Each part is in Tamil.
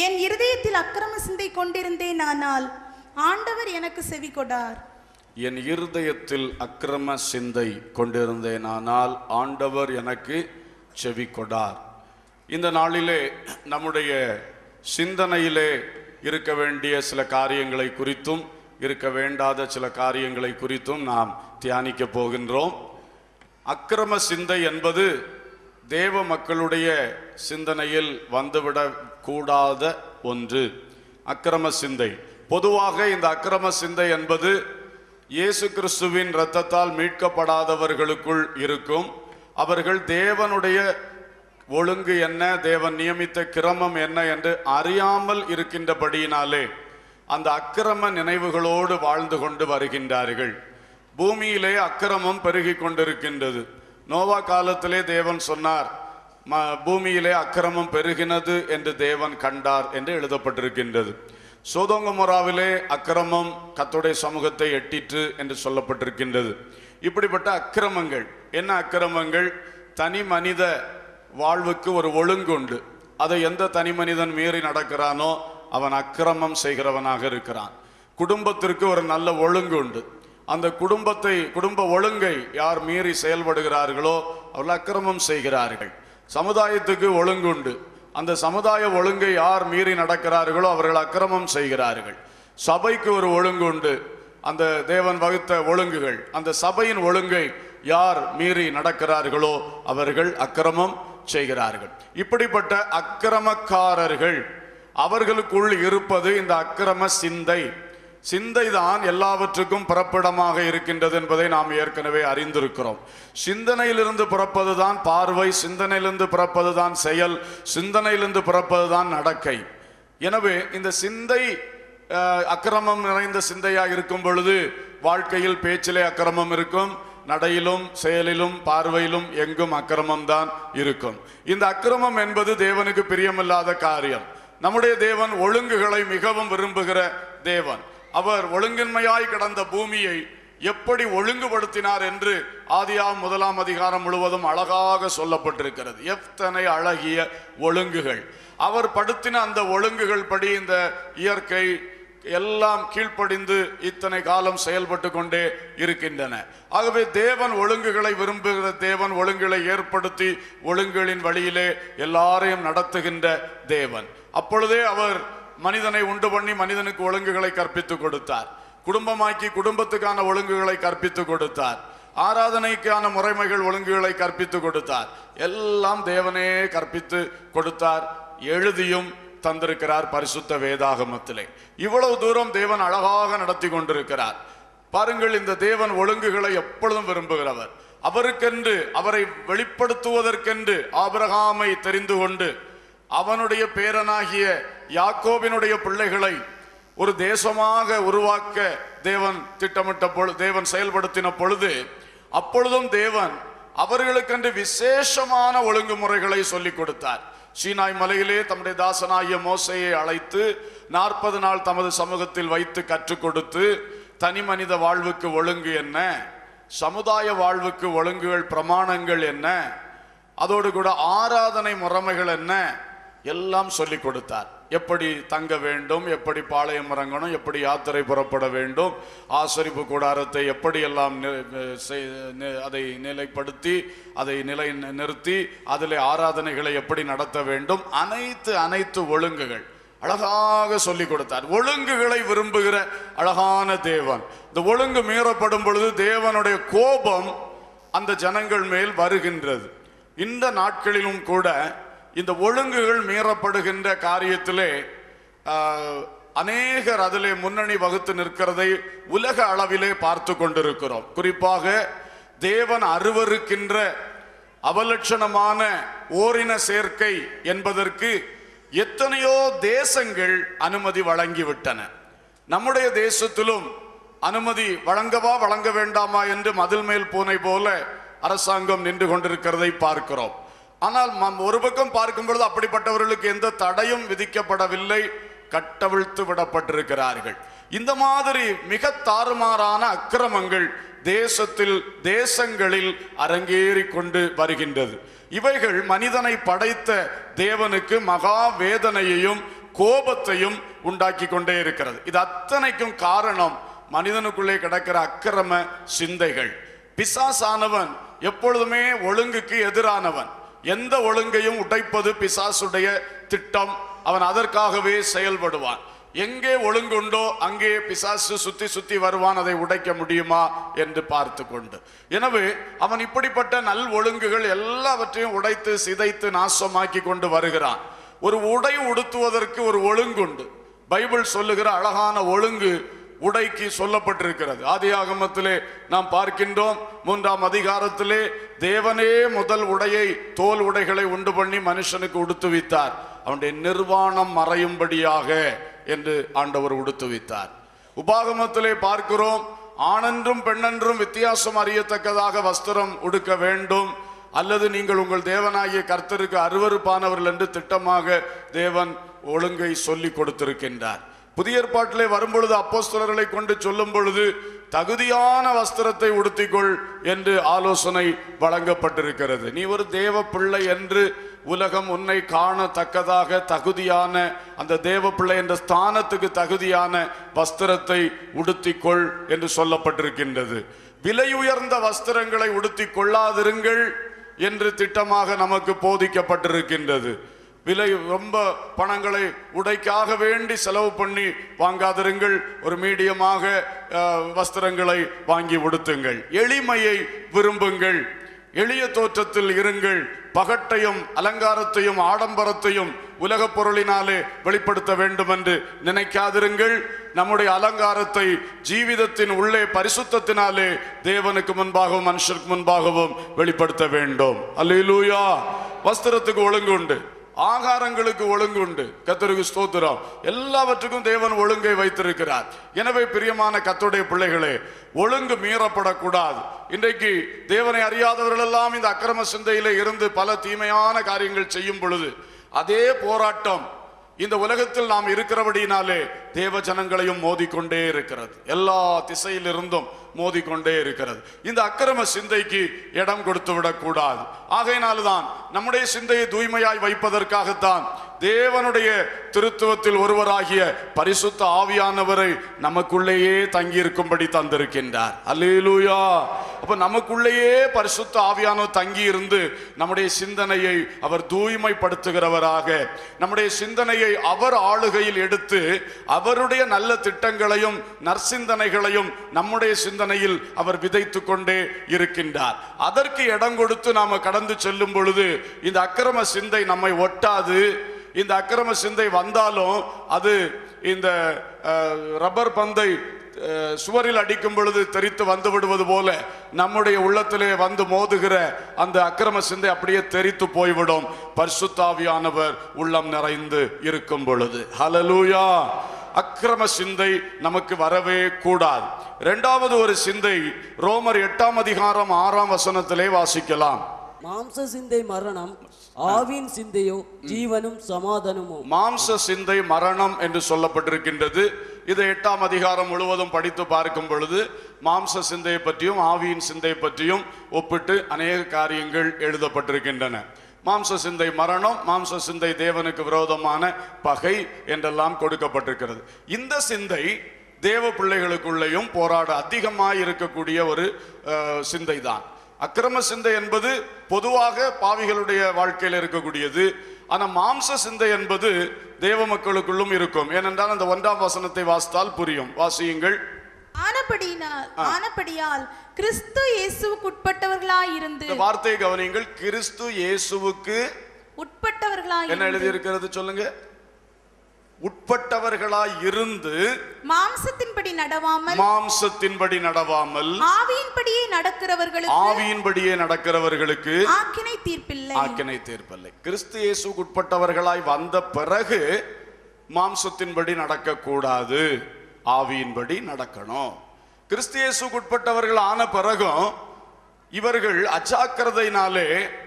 என் இருதயத்தில் அக்கிரம சிந்தை கொண்டிருந்தேன் ஆனால் ஆண்டவர் எனக்கு செவி கொடார் என் இருதயத்தில் அக்கிரம சிந்தை கொண்டிருந்தேனானால் ஆண்டவர் எனக்கு செவி கொடார் இந்த நாளிலே நம்முடைய சிந்தனையிலே இருக்க வேண்டிய சில காரியங்களை குறித்தும் இருக்க வேண்டாத சில காரியங்களை குறித்தும் நாம் தியானிக்க போகின்றோம் அக்கிரம சிந்தை என்பது தேவ மக்களுடைய சிந்தனையில் வந்துவிடக் கூடாத ஒன்று அக்கிரம சிந்தை பொதுவாக இந்த அக்கிரம சிந்தை என்பது இயேசு கிறிஸ்துவின் இரத்தத்தால் மீட்கப்படாதவர்களுக்குள் இருக்கும் அவர்கள் தேவனுடைய ஒழுங்கு என்ன தேவன் நியமித்த கிரமம் என்ன என்று அறியாமல் இருக்கின்றபடியினாலே அந்த அக்கிரம நினைவுகளோடு வாழ்ந்து கொண்டு வருகின்றார்கள் பூமியிலே அக்கிரமம் பெருகி கொண்டிருக்கின்றது நோவா காலத்திலே தேவன் சொன்னார் ம பூமியிலே அக்கிரமம் பெருகினது என்று தேவன் கண்டார் என்று எழுதப்பட்டிருக்கின்றது சோதோங்கமோராவிலே அக்கிரமம் கத்துடைய சமூகத்தை எட்டிற்று என்று சொல்லப்பட்டிருக்கின்றது இப்படிப்பட்ட அக்கிரமங்கள் என்ன அக்கிரமங்கள் தனி மனித வாழ்வுக்கு ஒரு ஒழுங்கு உண்டு அதை எந்த தனி மனிதன் மீறி நடக்கிறானோ அவன் அக்கிரமம் செய்கிறவனாக இருக்கிறான் குடும்பத்திற்கு ஒரு நல்ல ஒழுங்கு உண்டு அந்த குடும்பத்தை குடும்ப ஒழுங்கை யார் மீறி செயல்படுகிறார்களோ அவர்கள் அக்கிரமம் செய்கிறார்கள் சமுதாயத்துக்கு ஒழுங்குண்டு அந்த சமுதாய ஒழுங்கை யார் மீறி நடக்கிறார்களோ அவர்கள் அக்கிரமம் செய்கிறார்கள் சபைக்கு ஒரு ஒழுங்கு உண்டு அந்த தேவன் வகுத்த ஒழுங்குகள் அந்த சபையின் ஒழுங்கை யார் மீறி நடக்கிறார்களோ அவர்கள் அக்கிரமம் செய்கிறார்கள் இப்படிப்பட்ட அக்கிரமக்காரர்கள் அவர்களுக்குள் இருப்பது இந்த அக்கிரம சிந்தை சிந்தைதான் எல்லாவற்றுக்கும் பிறப்பிடமாக இருக்கின்றது என்பதை நாம் ஏற்கனவே அறிந்திருக்கிறோம் சிந்தனையிலிருந்து பிறப்பதுதான் பார்வை சிந்தனையிலிருந்து பிறப்பதுதான் செயல் சிந்தனையிலிருந்து பிறப்பதுதான் நடக்கை எனவே இந்த சிந்தை அஹ், அக்கிரமம் நிறைந்த சிந்தையாக இருக்கும் பொழுது வாழ்க்கையில் பேச்சிலே அக்கிரமம் இருக்கும் நடையிலும் செயலிலும் பார்வையிலும் எங்கும் அக்கிரமம் தான் இருக்கும் இந்த அக்கிரமம் என்பது தேவனுக்கு பிரியமில்லாத காரியம் நம்முடைய தேவன் ஒழுங்குகளை மிகவும் விரும்புகிற தேவன் அவர் ஒழுங்கின்மையாய் கிடந்த பூமியை எப்படி ஒழுங்குபடுத்தினார் என்று ஆதியாம் முதலாம் அதிகாரம் முழுவதும் அழகாக சொல்லப்பட்டிருக்கிறது எத்தனை அழகிய ஒழுங்குகள் அவர் படுத்தின அந்த ஒழுங்குகள் படி இந்த இயற்கை எல்லாம் கீழ்ப்படிந்து இத்தனை காலம் செயல்பட்டு கொண்டே இருக்கின்றன ஆகவே தேவன் ஒழுங்குகளை விரும்புகிற தேவன் ஒழுங்குகளை ஏற்படுத்தி ஒழுங்குகளின் வழியிலே எல்லாரையும் நடத்துகின்ற தேவன் அப்பொழுதே அவர் மனிதனை உண்டு பண்ணி மனிதனுக்கு ஒழுங்குகளை கற்பித்து கொடுத்தார் குடும்பமாக்கி குடும்பத்துக்கான ஒழுங்குகளை கற்பித்து கொடுத்தார் ஆராதனைக்கான முறைமைகள் ஒழுங்குகளை கற்பித்து கொடுத்தார் எல்லாம் தேவனே கற்பித்து கொடுத்தார் எழுதியும் தந்திருக்கிறார் பரிசுத்த வேதாகமத்திலே இவ்வளவு தூரம் தேவன் அழகாக நடத்தி கொண்டிருக்கிறார் பாருங்கள் இந்த தேவன் ஒழுங்குகளை எப்பொழுதும் விரும்புகிறவர் அவருக்கென்று அவரை வெளிப்படுத்துவதற்கென்று ஆபிரகாமை தெரிந்து கொண்டு அவனுடைய பேரனாகிய யாக்கோபினுடைய பிள்ளைகளை ஒரு தேசமாக உருவாக்க தேவன் திட்டமிட்ட பொழுது தேவன் செயல்படுத்தின பொழுது அப்பொழுதும் தேவன் அவர்களுக்கென்று விசேஷமான ஒழுங்குமுறைகளை சொல்லிக் கொடுத்தார் சீனாய் மலையிலே தம்முடைய தாசனாகிய மோசையை அழைத்து நாற்பது நாள் தமது சமூகத்தில் வைத்து கற்றுக் கொடுத்து தனி மனித வாழ்வுக்கு ஒழுங்கு என்ன சமுதாய வாழ்வுக்கு ஒழுங்குகள் பிரமாணங்கள் என்ன அதோடு கூட ஆராதனை முறைமைகள் என்ன எல்லாம் சொல்லிக் கொடுத்தார் எப்படி தங்க வேண்டும் எப்படி பாளையம் இறங்கணும் எப்படி யாத்திரை புறப்பட வேண்டும் ஆசரிப்பு கூடாரத்தை எப்படி எல்லாம் நி- செய்- நி- அதை நிலைப்படுத்தி அதை நிலை நிறுத்தி அதில் ஆராதனைகளை எப்படி நடத்த வேண்டும் அனைத்து அனைத்து ஒழுங்குகள் அழகாக சொல்லிக் கொடுத்தார் ஒழுங்குகளை விரும்புகிற அழகான தேவன் இந்த ஒழுங்கு மீறப்படும் பொழுது தேவனுடைய கோபம் அந்த ஜனங்கள் மேல் வருகின்றது இந்த நாட்களிலும் கூட இந்த ஒழுங்குகள் மீறப்படுகின்ற காரியத்திலே ஆஹ், அநேகர் அதிலே முன்னணி வகுத்து நிற்கிறதை உலக அளவிலே பார்த்து கொண்டிருக்கிறோம் குறிப்பாக தேவன் அருவருக்கின்ற அவலட்சணமான ஓரின சேர்க்கை என்பதற்கு எத்தனையோ தேசங்கள் அனுமதி வழங்கிவிட்டன நம்முடைய தேசத்திலும் அனுமதி வழங்கவா வழங்க வேண்டாமா என்று மதில் மேல் பூனை போல அரசாங்கம் நின்று கொண்டிருக்கிறதை பார்க்கிறோம் ஆனால் மம் ஒரு பக்கம் பார்க்கும் பொழுது அப்படிப்பட்டவர்களுக்கு எந்த தடையும் விதிக்கப்படவில்லை கட்டவிழ்த்து விடப்பட்டிருக்கிறார்கள் இந்த மாதிரி மிக தாறுமாறான அக்கிரமங்கள் தேசத்தில் தேசங்களில் அரங்கேறி கொண்டு வருகின்றது இவைகள் மனிதனை படைத்த தேவனுக்கு மகா வேதனையையும் கோபத்தையும் உண்டாக்கி கொண்டே இருக்கிறது இது அத்தனைக்கும் காரணம் மனிதனுக்குள்ளே கிடக்கிற அக்கிரம சிந்தைகள் பிசாசானவன் எப்பொழுதுமே ஒழுங்குக்கு எதிரானவன் எந்த ஒழுங்கையும் உடைப்பது பிசாசுடைய திட்டம் அவன் அதற்காகவே செயல்படுவான் எங்கே ஒழுங்குண்டோ அங்கே பிசாசு சுத்தி சுத்தி வருவான் அதை உடைக்க முடியுமா என்று பார்த்து கொண்டு எனவே அவன் இப்படிப்பட்ட நல் ஒழுங்குகள் எல்லாவற்றையும் உடைத்து சிதைத்து நாசமாக்கி கொண்டு வருகிறான் ஒரு உடை உடுத்துவதற்கு ஒரு ஒழுங்குண்டு பைபிள் சொல்லுகிற அழகான ஒழுங்கு உடைக்கு சொல்லப்பட்டிருக்கிறது ஆதியாகமத்திலே நாம் பார்க்கின்றோம் மூன்றாம் அதிகாரத்திலே தேவனே முதல் உடையை தோல் உடைகளை உண்டு பண்ணி மனுஷனுக்கு உடுத்துவித்தார் அவனுடைய நிர்வாணம் மறையும்படியாக என்று ஆண்டவர் உடுத்துவித்தார் உபாகமத்திலே பார்க்கிறோம் ஆணென்றும் பெண்ணென்றும் வித்தியாசம் அறியத்தக்கதாக வஸ்திரம் உடுக்க வேண்டும் அல்லது நீங்கள் உங்கள் தேவனாகிய கர்த்தருக்கு அருவருப்பானவர்கள் என்று திட்டமாக தேவன் ஒழுங்கை சொல்லி கொடுத்திருக்கின்றார் புதிய ஏற்பாட்டிலே வரும்பொழுது அப்போஸ்தலர்களை கொண்டு சொல்லும் பொழுது தகுதியான வஸ்திரத்தை உடுத்திக்கொள் என்று ஆலோசனை வழங்கப்பட்டிருக்கிறது நீ ஒரு தேவ பிள்ளை என்று உலகம் உன்னை காணத்தக்கதாக தகுதியான அந்த தேவ பிள்ளை என்ற ஸ்தானத்துக்கு தகுதியான வஸ்திரத்தை உடுத்திக்கொள் என்று சொல்லப்பட்டிருக்கின்றது விலையுயர்ந்த வஸ்திரங்களை உடுத்திக் கொள்ளாதிருங்கள் என்று திட்டமாக நமக்கு போதிக்கப்பட்டிருக்கின்றது விலை ரொம்ப பணங்களை உடைக்காக வேண்டி செலவு பண்ணி வாங்காதிருங்கள் ஒரு மீடியமாக அஹ், வஸ்திரங்களை வாங்கி உடுத்துங்கள் எளிமையை விரும்புங்கள் எளிய தோற்றத்தில் இருங்கள் பகட்டையும் அலங்காரத்தையும் ஆடம்பரத்தையும் உலகப் பொருளினாலே வெளிப்படுத்த வேண்டும் என்று நினைக்காதிருங்கள் நம்முடைய அலங்காரத்தை ஜீவிதத்தின் உள்ளே பரிசுத்தத்தினாலே தேவனுக்கு முன்பாகவும் மனுஷருக்கு முன்பாகவும் வெளிப்படுத்த வேண்டும் அல்லேலூயா வஸ்திரத்துக்கு ஒழுங்கு உண்டு ஆகாரங்களுக்கு ஒழுங்கு உண்டு கத்தருக்கு ஸ்தோத்திரம் எல்லாவற்றுக்கும் தேவன் ஒழுங்கை வைத்திருக்கிறார் எனவே பிரியமான கத்தருடைய பிள்ளைகளே ஒழுங்கு மீறப்படக்கூடாது இன்றைக்கு தேவனை அறியாதவர்கள் எல்லாம் இந்த அக்கிரம சிந்தையிலே இருந்து பல தீமையான காரியங்கள் செய்யும் பொழுது அதே போராட்டம் இந்த உலகத்தில் நாம் இருக்கிறபடியினாலே தேவ ஜனங்களையும் மோதிக்கொண்டே இருக்கிறது எல்லா திசையிலிருந்தும் மோதிக்கொண்டே இருக்கிறது இந்த அக்கிரம சிந்தைக்கு இடம் கொடுத்து விடக்கூடாது ஆகையினால்தான் நம்முடைய சிந்தையை தூய்மையாய் வைப்பதற்காகத்தான் தேவனுடைய திருத்துவத்தில் ஒருவராகிய பரிசுத்த ஆவியானவரை நமக்குள்ளேயே தங்கியிருக்கும்படி தந்திருக்கின்றார் அல்லேலூயா அப்ப நமக்குள்ளேயே பரிசுத்த ஆவியானவர் தங்கி இருந்து நம்முடைய சிந்தனையை அவர் தூய்மைப்படுத்துகிறவராக நம்முடைய சிந்தனையை அவர் ஆளுகையில் எடுத்து அவருடைய நல்ல திட்டங்களையும் நற்சிந்தனைகளையும் நம்முடைய சிந்தனையில் அவர் விதைத்து கொண்டே இருக்கின்றார் அதற்கு இடம் கொடுத்து நாம கடந்து செல்லும் பொழுது இந்த அக்கிரம சிந்தை நம்மை ஒட்டாது இந்த அக்கிரம சிந்தை வந்தாலும் அது இந்த அஹ், ரப்பர் பந்தை அஹ், சுவரில் அடிக்கும் பொழுது தெரித்து வந்து விடுவது போல நம்முடைய உள்ளத்திலே வந்து மோதுகிற அந்த அக்கிரம சிந்தை அப்படியே தெரித்து போய்விடும் பரிசுத்தாவியானவர் உள்ளம் நிறைந்து இருக்கும் பொழுது ஹalleluya அக்கிரம சிந்தை நமக்கு வரவே கூடாது இரண்டாவது ஒரு சிந்தை ரோமர் எட்டாம் அதிகாரம் ஆறாம் வசனத்திலே வாசிக்கலாம் மாம்ச சிந்தை மரணம் ஆவின் சிந்தையோ ஜீவனும் சமாதானமும் மாம்ச சிந்தை மரணம் என்று சொல்லப்பட்டிருக்கின்றது இதை எட்டாம் அதிகாரம் முழுவதும் படித்து பார்க்கும் பொழுது மாம்ச சிந்தையை பற்றியும் ஆவியின் சிந்தை பற்றியும் ஒப்பிட்டு அநேக காரியங்கள் எழுதப்பட்டிருக்கின்றன மாம்ச சிந்தை மரணம் மாம்ச சிந்தை தேவனுக்கு விரோதமான பகை என்றெல்லாம் கொடுக்கப்பட்டிருக்கிறது இந்த சிந்தை தேவ பிள்ளைகளுக்குள்ளேயும் போராட அதிகமாய் இருக்கக்கூடிய ஒரு சிந்தை தான் அக்கிரம சிந்தை என்பது பொதுவாக பாவிகளுடைய வாழ்க்கையில் இருக்கக்கூடியது ஆனா மாம்ச சிந்தை என்பது தேவ மக்களுக்குள்ளும் இருக்கும் ஏனென்றால் அந்த ஒன்றாம் வசனத்தை வாசித்தால் புரியும் வாசியுங்கள் ஆனபடியினால் ஆனபடியால் கிறிஸ்து இயேசுவுக்குட்பட்டவர்களாய் இருந்து இந்த வார்த்தையை கவனியுங்கள் கிறிஸ்து இயேசுவுக்கு உட்பட்டவர்களாய் என்ன எழுதி இருக்கிறது சொல்லுங்க உட்பட்டவர்களாய் இருந்து மாம்சத்தின்படி நடவாமல் மாம்சத்தின்படி நடவாமல் ஆவியின்படியே நடக்கிறவர்களுக்கு ஆவியின்படியே நடக்கிறவர்களுக்கு ஆக்கினை தீர்ப்பில்லை ஆக்கினை தீர்ப்பில்லை கிறிஸ்து இயேசுக்கு உட்பட்டவர்களாய் வந்த பிறகு மாம்சத்தின்படி நடக்கக்கூடாது ஆவியின்படி நடக்கணும் கிறிஸ்து இயேசுக்கு உட்பட்டவர்கள் ஆன பிறகும் இவர்கள் அஜாக்கிரதையினாலே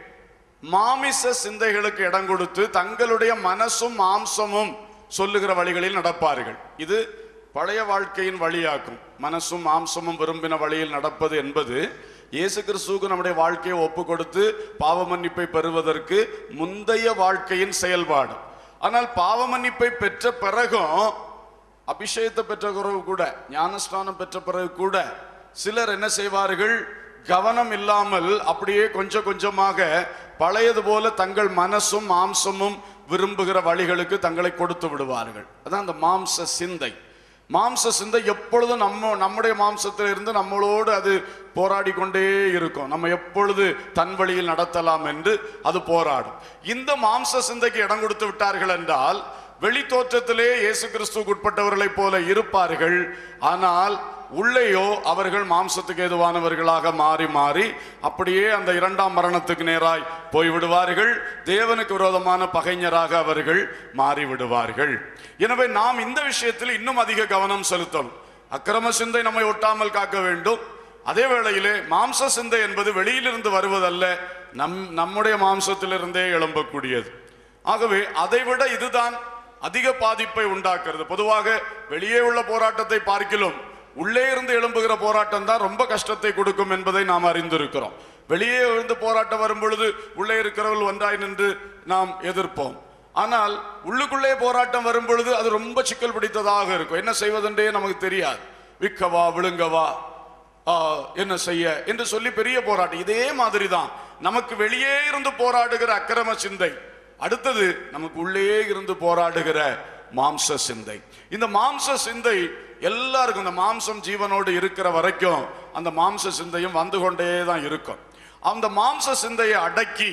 மாமிச சிந்தைகளுக்கு இடம் கொடுத்து தங்களுடைய மனசும் மாம்சமும் சொல்லுகிற வழிகளில் நடப்பார்கள் இது பழைய வாழ்க்கையின் வழியாக்கும் மனசும் மாம்சமும் விரும்பின வழியில் நடப்பது என்பது இயேசு கிறிஸ்துவுக்கு நம்முடைய வாழ்க்கையை ஒப்பு கொடுத்து பாவ மன்னிப்பை பெறுவதற்கு முந்தைய வாழ்க்கையின் செயல்பாடு ஆனால் பாவ மன்னிப்பை பெற்ற பிறகும் அபிஷேகத்தை பெற்ற பிறகு கூட ஞானஸ்நானம் பெற்ற பிறகு கூட சிலர் என்ன செய்வார்கள் கவனம் இல்லாமல் அப்படியே கொஞ்சம் கொஞ்சமாக பழையது போல தங்கள் மனசும் மாம்சமும் விரும்புகிற வழிகளுக்கு தங்களை கொடுத்து விடுவார்கள் அதான் அந்த மாம்ச சிந்தை மாம்ச சிந்தை எப்பொழுதும் நம்ம நம்முடைய மாம்சத்தில் இருந்து நம்மளோடு அது போராடி கொண்டே இருக்கும் நம்ம எப்பொழுது தன் வழியில் நடத்தலாம் என்று அது போராடும் இந்த மாம்ச சிந்தைக்கு இடம் கொடுத்து விட்டார்கள் என்றால் வெளி தோற்றத்திலே இயேசு கிறிஸ்துவுக்கு உட்பட்டவர்களைப் போல இருப்பார்கள் ஆனால் உள்ளேயோ அவர்கள் மாம்சத்துக்கு ஏதுவானவர்களாக மாறி மாறி அப்படியே அந்த இரண்டாம் மரணத்துக்கு நேராய் போய்விடுவார்கள் தேவனுக்கு விரோதமான பகைஞராக அவர்கள் மாறி விடுவார்கள் எனவே நாம் இந்த விஷயத்தில் இன்னும் அதிக கவனம் செலுத்தணும் அக்கிரம சிந்தை நம்மை ஒட்டாமல் காக்க வேண்டும் அதே வேளையிலே மாம்ச சிந்தை என்பது வெளியிலிருந்து வருவதல்ல நம் நம்முடைய மாம்சத்திலிருந்தே எழும்பக்கூடியது ஆகவே அதைவிட இதுதான் அதிக பாதிப்பை உண்டாக்குறது பொதுவாக வெளியே உள்ள போராட்டத்தை பார்க்கிலும் உள்ளே இருந்து எழும்புகிற போராட்டம் தான் ரொம்ப கஷ்டத்தை கொடுக்கும் என்பதை நாம் அறிந்திருக்கிறோம் வெளியே இருந்து போராட்டம் வரும் பொழுது உள்ளே இருக்கிறவர்கள் ஒன்றாய் நின்று நாம் எதிர்ப்போம் ஆனால் உள்ளுக்குள்ளே போராட்டம் வரும் பொழுது அது ரொம்ப சிக்கல் பிடித்ததாக இருக்கும் என்ன செய்வதென்றே நமக்கு தெரியாது விற்கவா விழுங்கவா ஆ, என்ன செய்ய என்று சொல்லி பெரிய போராட்டம் இதே மாதிரி தான் நமக்கு வெளியே இருந்து போராடுகிற அக்கிரம சிந்தை அடுத்தது நமக்கு உள்ளே இருந்து போராடுகிற மாம்ச சிந்தை இந்த மாம்ச சிந்தை எல்லாருக்கும் இந்த மாம்சம் ஜீவனோடு இருக்கிற வரைக்கும் அந்த மாம்ச சிந்தையும் வந்து கொண்டே தான் இருக்கும் அந்த மாம்ச சிந்தையை அடக்கி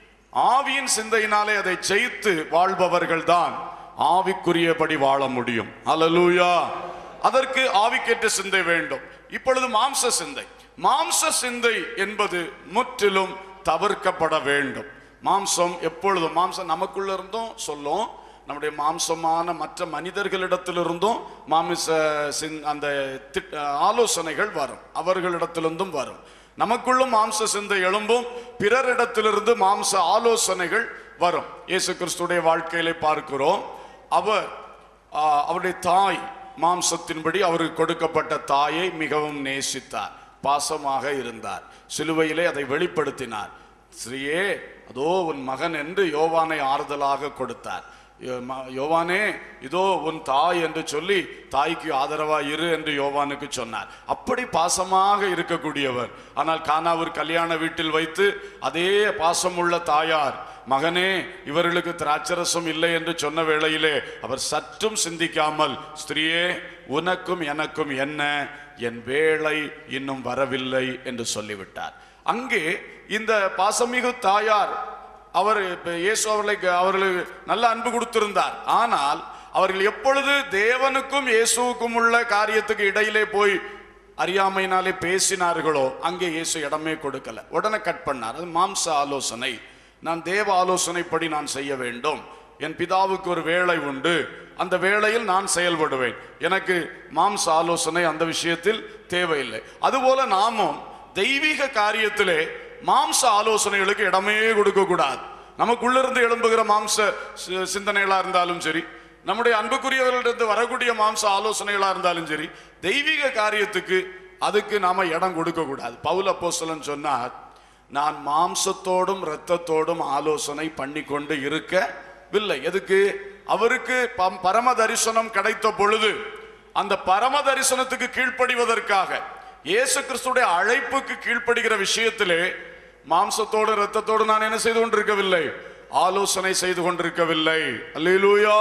ஆவியின் சிந்தையினாலே அதை ஜெயித்து வாழ்பவர்கள் தான் ஆவிக்குரியபடி வாழ முடியும் அல்லேலூயா அதற்கு ஆவிக்கேற்ற சிந்தை வேண்டும் இப்பொழுது மாம்ச சிந்தை மாம்ச சிந்தை என்பது முற்றிலும் தவிர்க்கப்பட வேண்டும் மாம்சம் எப்பொழுதும் மாம்சம் நமக்குள்ள இருந்தும் சொல்லும் நம்முடைய மாம்சமான மற்ற மனிதர்களிடத்திலிருந்தும் மாமிச சிந் அந்த திட்- ஆலோசனைகள் வரும் அவர்களிடத்திலிருந்தும் வரும் நமக்குள்ளும் மாம்ச சிந்தை எழும்பும் பிறரிடத்திலிருந்து மாம்ச ஆலோசனைகள் வரும் இயேசு கிறிஸ்துடைய வாழ்க்கையிலே பார்க்கிறோம் அவர் ஆ, அவருடைய தாய் மாம்சத்தின்படி அவருக்கு கொடுக்கப்பட்ட தாயை மிகவும் நேசித்தார் பாசமாக இருந்தார் சிலுவையிலே அதை வெளிப்படுத்தினார் ஸ்ரீயே அதோ உன் மகன் என்று யோவானை ஆறுதலாக கொடுத்தார் யோ- ம- யோவானே இதோ உன் தாய் என்று சொல்லி தாய்க்கு ஆதரவா இரு என்று யோவானுக்கு சொன்னார் அப்படி பாசமாக இருக்கக்கூடியவர் ஆனால் கானாவூர் கல்யாண வீட்டில் வைத்து அதே பாசமுள்ள தாயார் மகனே இவர்களுக்கு திராட்சரசம் இல்லை என்று சொன்ன வேளையிலே அவர் சற்றும் சிந்திக்காமல் ஸ்திரீயே உனக்கும் எனக்கும் என்ன என் வேளை இன்னும் வரவில்லை என்று சொல்லிவிட்டார் அங்கே இந்த பாசமிகு தாயார் அவர் இப்ப இயேசு அவர்களை அவர்களுக்கு நல்ல அன்பு கொடுத்திருந்தார் ஆனால் அவர்கள் எப்பொழுது தேவனுக்கும் இயேசுவுக்கும் உள்ள காரியத்துக்கு இடையிலே போய் அறியாமையினாலே பேசினார்களோ அங்கே இயேசு இடமே கொடுக்கல உடனே கட் பண்ணார் அது மாம்ச ஆலோசனை நான் தேவ ஆலோசனைப்படி நான் செய்ய வேண்டும் என் பிதாவுக்கு ஒரு வேலை உண்டு அந்த வேளையில் நான் செயல்படுவேன் எனக்கு மாம்ச ஆலோசனை அந்த விஷயத்தில் தேவையில்லை அதுபோல நாமும் தெய்வீக காரியத்திலே மாம்ச ஆலோசனைகளுக்கு இடமே கொடுக்க கூடாது நமக்குள்ளிருந்து எழும்புகிற மாம்ச சி- சிந்தனைகளா இருந்தாலும் சரி நம்முடைய அன்புக்குரியவர்களிடந்து வரக்கூடிய மாம்ச ஆலோசனைகளா இருந்தாலும் சரி தெய்வீக காரியத்துக்கு அதுக்கு நாம இடம் கொடுக்க கூடாது பவுல் அப்போஸ்தலன் சொன்னார் நான் மாம்சத்தோடும் இரத்தத்தோடும் ஆலோசனை பண்ணி கொண்டு இருக்கவில்லை எதுக்கு அவருக்கு பம்- பரம தரிசனம் கிடைத்த பொழுது அந்த பரம தரிசனத்துக்கு கீழ்ப்படிவதற்காக இயேசு கிறிஸ்துடைய அழைப்புக்கு கீழ்ப்படுகிற விஷயத்திலே மாம்சத்தோடு இரத்தத்தோடு நான் என்ன செய்து கொண்டிருக்கவில்லை ஆலோசனை செய்து கொண்டிருக்கவில்லை அல்லேலூயா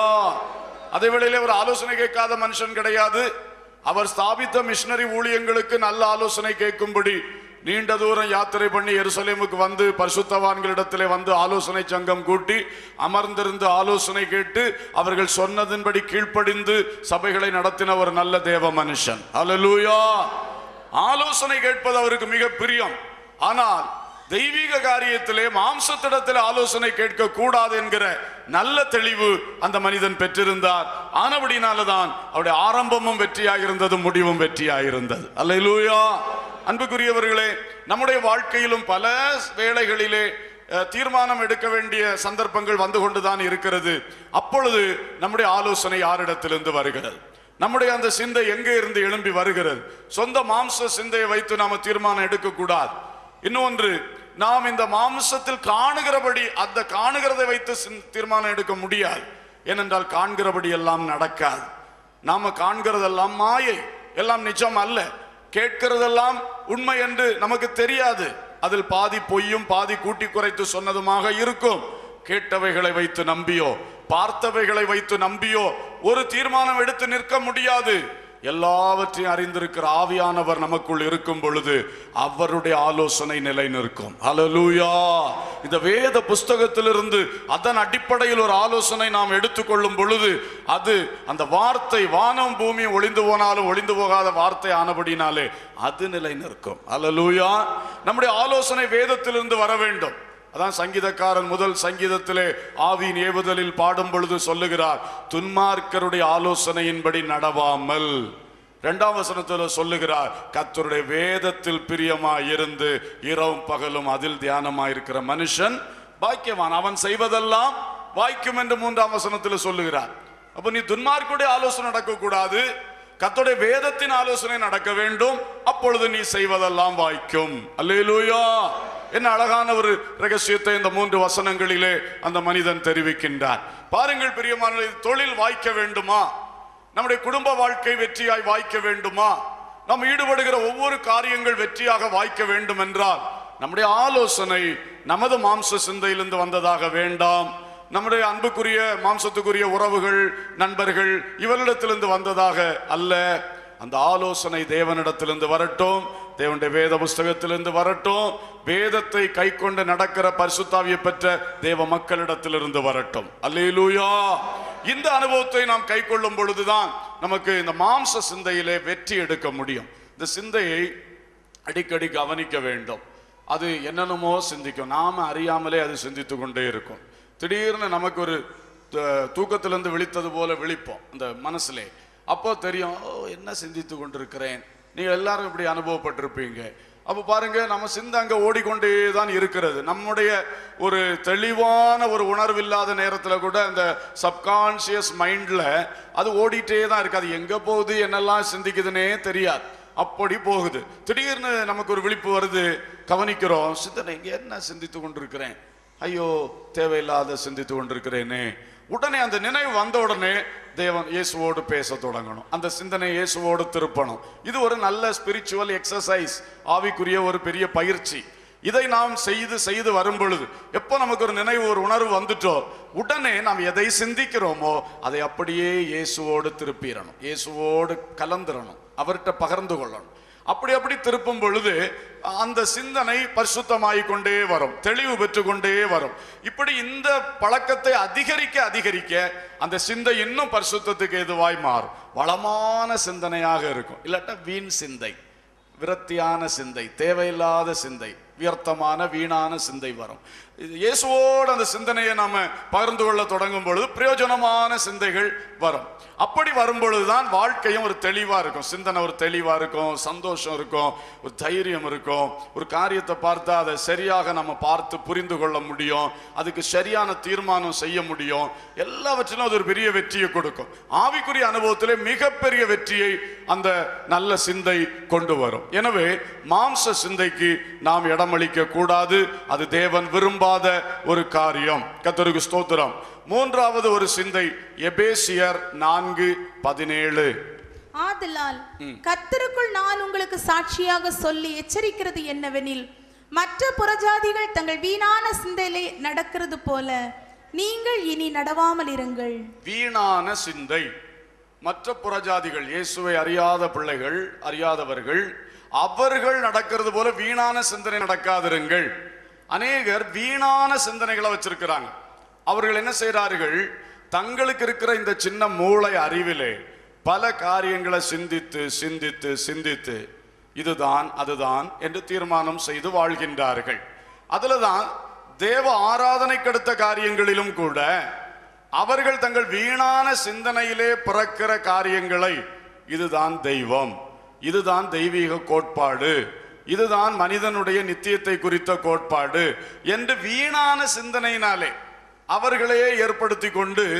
அதே வேளையிலே அவர் ஆலோசனை கேட்காத மனுஷன் கிடையாது அவர் ஸ்தாபித்த மிஷனரி ஊழியங்களுக்கு நல்ல ஆலோசனை கேட்கும்படி நீண்ட தூரம் யாத்திரை பண்ணி எருசலேமுக்கு வந்து பரிசுத்தவான்களிடத்திலே வந்து ஆலோசனை சங்கம் கூட்டி அமர்ந்திருந்து ஆலோசனை கேட்டு அவர்கள் சொன்னதின்படி கீழ்ப்படிந்து சபைகளை நடத்தின ஒரு நல்ல தேவ மனுஷன் அல்லேலூயா ஆலோசனை கேட்பது அவருக்கு மிக பிரியம் ஆனால் தெய்வீக காரியத்திலே மாம்சத்திடத்தில் ஆலோசனை கேட்க கூடாது என்கிற நல்ல தெளிவு அந்த மனிதன் பெற்றிருந்தார் ஆனபடினாலதான் அவருடைய ஆரம்பமும் வெற்றியாக இருந்தது முடிவும் வெற்றியாக இருந்தது அல்லேலூயா அன்புக்குரியவர்களே நம்முடைய வாழ்க்கையிலும் பல வேளைகளிலே அஹ், தீர்மானம் எடுக்க வேண்டிய சந்தர்ப்பங்கள் வந்து கொண்டுதான் இருக்கிறது அப்பொழுது நம்முடைய ஆலோசனை யாரிடத்திலிருந்து வருகிறது நம்முடைய அந்த சிந்தை எங்கே இருந்து எழும்பி வருகிறது சொந்த மாம்ச சிந்தையை வைத்து நாம தீர்மானம் எடுக்கக்கூடாது இன்னொன்று நாம் இந்த மாம்சத்தில் காணுகிறபடி அந்த காணுகிறதை வைத்து சிந்- தீர்மானம் எடுக்க முடியாது ஏனென்றால் காண்கிறபடி எல்லாம் நடக்காது நாம காண்கிறதெல்லாம் மாயை எல்லாம் நிஜம் அல்ல கேட்கிறதெல்லாம் உண்மை என்று நமக்கு தெரியாது அதில் பாதி பொய்யும் பாதி கூட்டி குறைத்து சொன்னதுமாக இருக்கும் கேட்டவைகளை வைத்து நம்பியோ பார்த்தவைகளை வைத்து நம்பியோ ஒரு தீர்மானம் எடுத்து நிற்க முடியாது எல்லாவற்றையும் அறிந்திருக்கிற ஆவியானவர் நமக்குள் இருக்கும் பொழுது அவருடைய ஆலோசனை நிலை நிற்கும் ஹalleluya இந்த வேத புஸ்தகத்திலிருந்து அதன் அடிப்படையில் ஒரு ஆலோசனை நாம் எடுத்துக்கொள்ளும் பொழுது அது அந்த வார்த்தை வானம் பூமி ஒளிந்து போனாலும் ஒளிந்து போகாத வார்த்தை ஆனபடினாலே அது நிலை நிற்கும் ஹalleluya நம்முடைய ஆலோசனை வேதத்திலிருந்து வர வேண்டும் அதான் சங்கீதக்காரன் முதல் சங்கீதத்திலே ஆவியின் ஏவுதலில் பாடும் பொழுது சொல்லுகிறார் துன்மார்க்கருடைய ஆலோசனையின்படி நடவாமல் இரண்டாம் வசனத்தில் சொல்லுகிறார் கர்த்தருடைய வேதத்தில் பிரியமாய் இருந்து இரவும் பகலும் அதில் தியானமாயிருக்கிற மனுஷன் பாக்கியவான் அவன் செய்வதெல்லாம் வாய்க்கும் என்று மூன்றாம் வசனத்தில் சொல்லுகிறார் அப்ப நீ துன்மார்க்குடைய ஆலோசனை நடக்கக்கூடாது கர்த்தருடைய வேதத்தின் ஆலோசனை நடக்க வேண்டும் அப்பொழுது நீ செய்வதெல்லாம் வாய்க்கும் அல்லேலூயா என்ன அழகான ஒரு ரகசியத்தை இந்த மூன்று வசனங்களிலே அந்த மனிதன் தெரிவிக்கின்றார் பாருங்கள் பிரியமான தொழில் வாய்க்க வேண்டுமா நம்முடைய குடும்ப வாழ்க்கை வெற்றியாய் வாய்க்க வேண்டுமா நாம் ஈடுபடுகிற ஒவ்வொரு காரியங்கள் வெற்றியாக வாய்க்க வேண்டும் என்றால் நம்முடைய ஆலோசனை நமது மாம்ச சிந்தையிலிருந்து வந்ததாக வேண்டாம் நம்முடைய அன்புக்குரிய மாம்சத்துக்குரிய உறவுகள் நண்பர்கள் இவரிடத்திலிருந்து வந்ததாக அல்ல அந்த ஆலோசனை தேவனிடத்திலிருந்து வரட்டும் தேவனுடைய வேத புஸ்தகத்திலிருந்து வரட்டும் வேதத்தை கை கொண்டு நடக்கிற பரிசுத்தாவியை பெற்ற தேவ மக்களிடத்திலிருந்து வரட்டும் அல்லேலூயா இந்த அனுபவத்தை நாம் கை கொள்ளும் பொழுதுதான் நமக்கு இந்த மாம்ச சிந்தையிலே வெற்றி எடுக்க முடியும் இந்த சிந்தையை அடிக்கடி கவனிக்க வேண்டும் அது என்னென்னமோ சிந்திக்கும் நாம அறியாமலே அது சிந்தித்து கொண்டே இருக்கும் திடீர்னு நமக்கு ஒரு த- தூக்கத்திலிருந்து விழித்தது போல விழிப்போம் அந்த மனசுலே அப்போ தெரியும் ஓ என்ன சிந்தித்து கொண்டிருக்கிறேன் நீங்க எல்லாரும் இப்படி அனுபவப்பட்டிருப்பீங்க அப்போ பாருங்க நம்ம சிந்தை அங்க ஓடிக்கொண்டே தான் இருக்கிறது நம்முடைய ஒரு தெளிவான ஒரு உணர்வு இல்லாத நேரத்துல கூட அந்த சப்கான்சியஸ் மைண்ட்ல அது ஓடிட்டே தான் இருக்கு அது எங்க போகுது என்னெல்லாம் சிந்திக்குதுன்னே தெரியாது அப்படி போகுது திடீர்னு நமக்கு ஒரு விழிப்பு வருது கவனிக்கிறோம் சிந்தனை இங்க என்ன சிந்தித்து கொண்டிருக்கிறேன் ஐயோ தேவையில்லாத சிந்தித்து கொண்டிருக்கிறேனே உடனே அந்த நினைவு வந்த உடனே தேவன் இயேசுவோடு பேச தொடங்கணும் அந்த சிந்தனை இயேசுவோடு திருப்பணும் இது ஒரு நல்ல ஸ்பிரிச்சுவல் எக்ஸசைஸ் ஆவிக்குரிய ஒரு பெரிய பயிற்சி இதை நாம் செய்து செய்து வரும் பொழுது எப்போ நமக்கு ஒரு நினைவு ஒரு உணர்வு வந்துட்டோ உடனே நாம் எதை சிந்திக்கிறோமோ அதை அப்படியே இயேசுவோடு திருப்பிடணும் இயேசுவோடு கலந்துடணும் அவர்கிட்ட பகிர்ந்து கொள்ளணும் அப்படி அப்படி திருப்பும் பொழுது அந்த சிந்தனை பரிசுத்தமாகிக் கொண்டே வரும் தெளிவு பெற்று கொண்டே வரும் இப்படி இந்த பழக்கத்தை அதிகரிக்க அதிகரிக்க அந்த சிந்தை இன்னும் பரிசுத்தத்துக்கு எதுவாய் மாறும் வளமான சிந்தனையாக இருக்கும் இல்லாட்டா வீண் சிந்தை விரக்தியான சிந்தை தேவையில்லாத சிந்தை வியர்த்தமான வீணான சிந்தை வரும் இது இயேசுவோடு அந்த சிந்தனையை நாம பகிர்ந்து கொள்ள தொடங்கும் பொழுது பிரயோஜனமான சிந்தைகள் வரும் அப்படி வரும் பொழுதுதான் வாழ்க்கையும் ஒரு தெளிவா இருக்கும் சிந்தனை ஒரு தெளிவா இருக்கும் சந்தோஷம் இருக்கும் ஒரு தைரியம் இருக்கும் ஒரு காரியத்தை பார்த்தா அதை சரியாக நம்ம பார்த்து புரிந்து கொள்ள முடியும் அதுக்கு சரியான தீர்மானம் செய்ய முடியும் எல்லாவற்றிலும் அது ஒரு பெரிய வெற்றியை கொடுக்கும் ஆவிக்குரிய அனுபவத்திலே மிகப்பெரிய வெற்றியை அந்த நல்ல சிந்தை கொண்டு வரும் எனவே மாம்ச சிந்தைக்கு நாம் இடமளிக்க கூடாது அது தேவன் விரும்பாத ஒரு காரியம் கத்தருக்கு ஸ்தோத்திரம் மூன்றாவது ஒரு சிந்தை எபேசியர் நான்கு பதினேழு ஆதலால் கர்த்தருக்குள் நான் உங்களுக்கு சாட்சியாக சொல்லி எச்சரிக்கிறது என்னவெனில் மற்ற புறஜாதிகள் தங்கள் வீணான சிந்தையிலே நடக்கிறது போல நீங்கள் இனி நடவாமல் இருங்கள் வீணான சிந்தை மற்ற புறஜாதிகள் இயேசுவை அறியாத பிள்ளைகள் அறியாதவர்கள் அவர்கள் நடக்கிறது போல வீணான சிந்தனை நடக்காதிருங்கள் அநேகர் வீணான சிந்தனைகளை வச்சிருக்கிறாங்க அவர்கள் என்ன செய்கிறார்கள் தங்களுக்கு இருக்கிற இந்த சின்ன மூளை அறிவிலே பல காரியங்களை சிந்தித்து சிந்தித்து சிந்தித்து இதுதான் அதுதான் என்று தீர்மானம் செய்து வாழ்கின்றார்கள் அதுல தான் தேவ ஆராதனைக்கு அடுத்த காரியங்களிலும் கூட அவர்கள் தங்கள் வீணான சிந்தனையிலே பிறக்கிற காரியங்களை இதுதான் தெய்வம் இதுதான் தெய்வீக கோட்பாடு இதுதான் மனிதனுடைய நித்தியத்தை குறித்த கோட்பாடு என்று வீணான சிந்தனையினாலே அவர்களையே ஏற்படுத்தி கொண்டு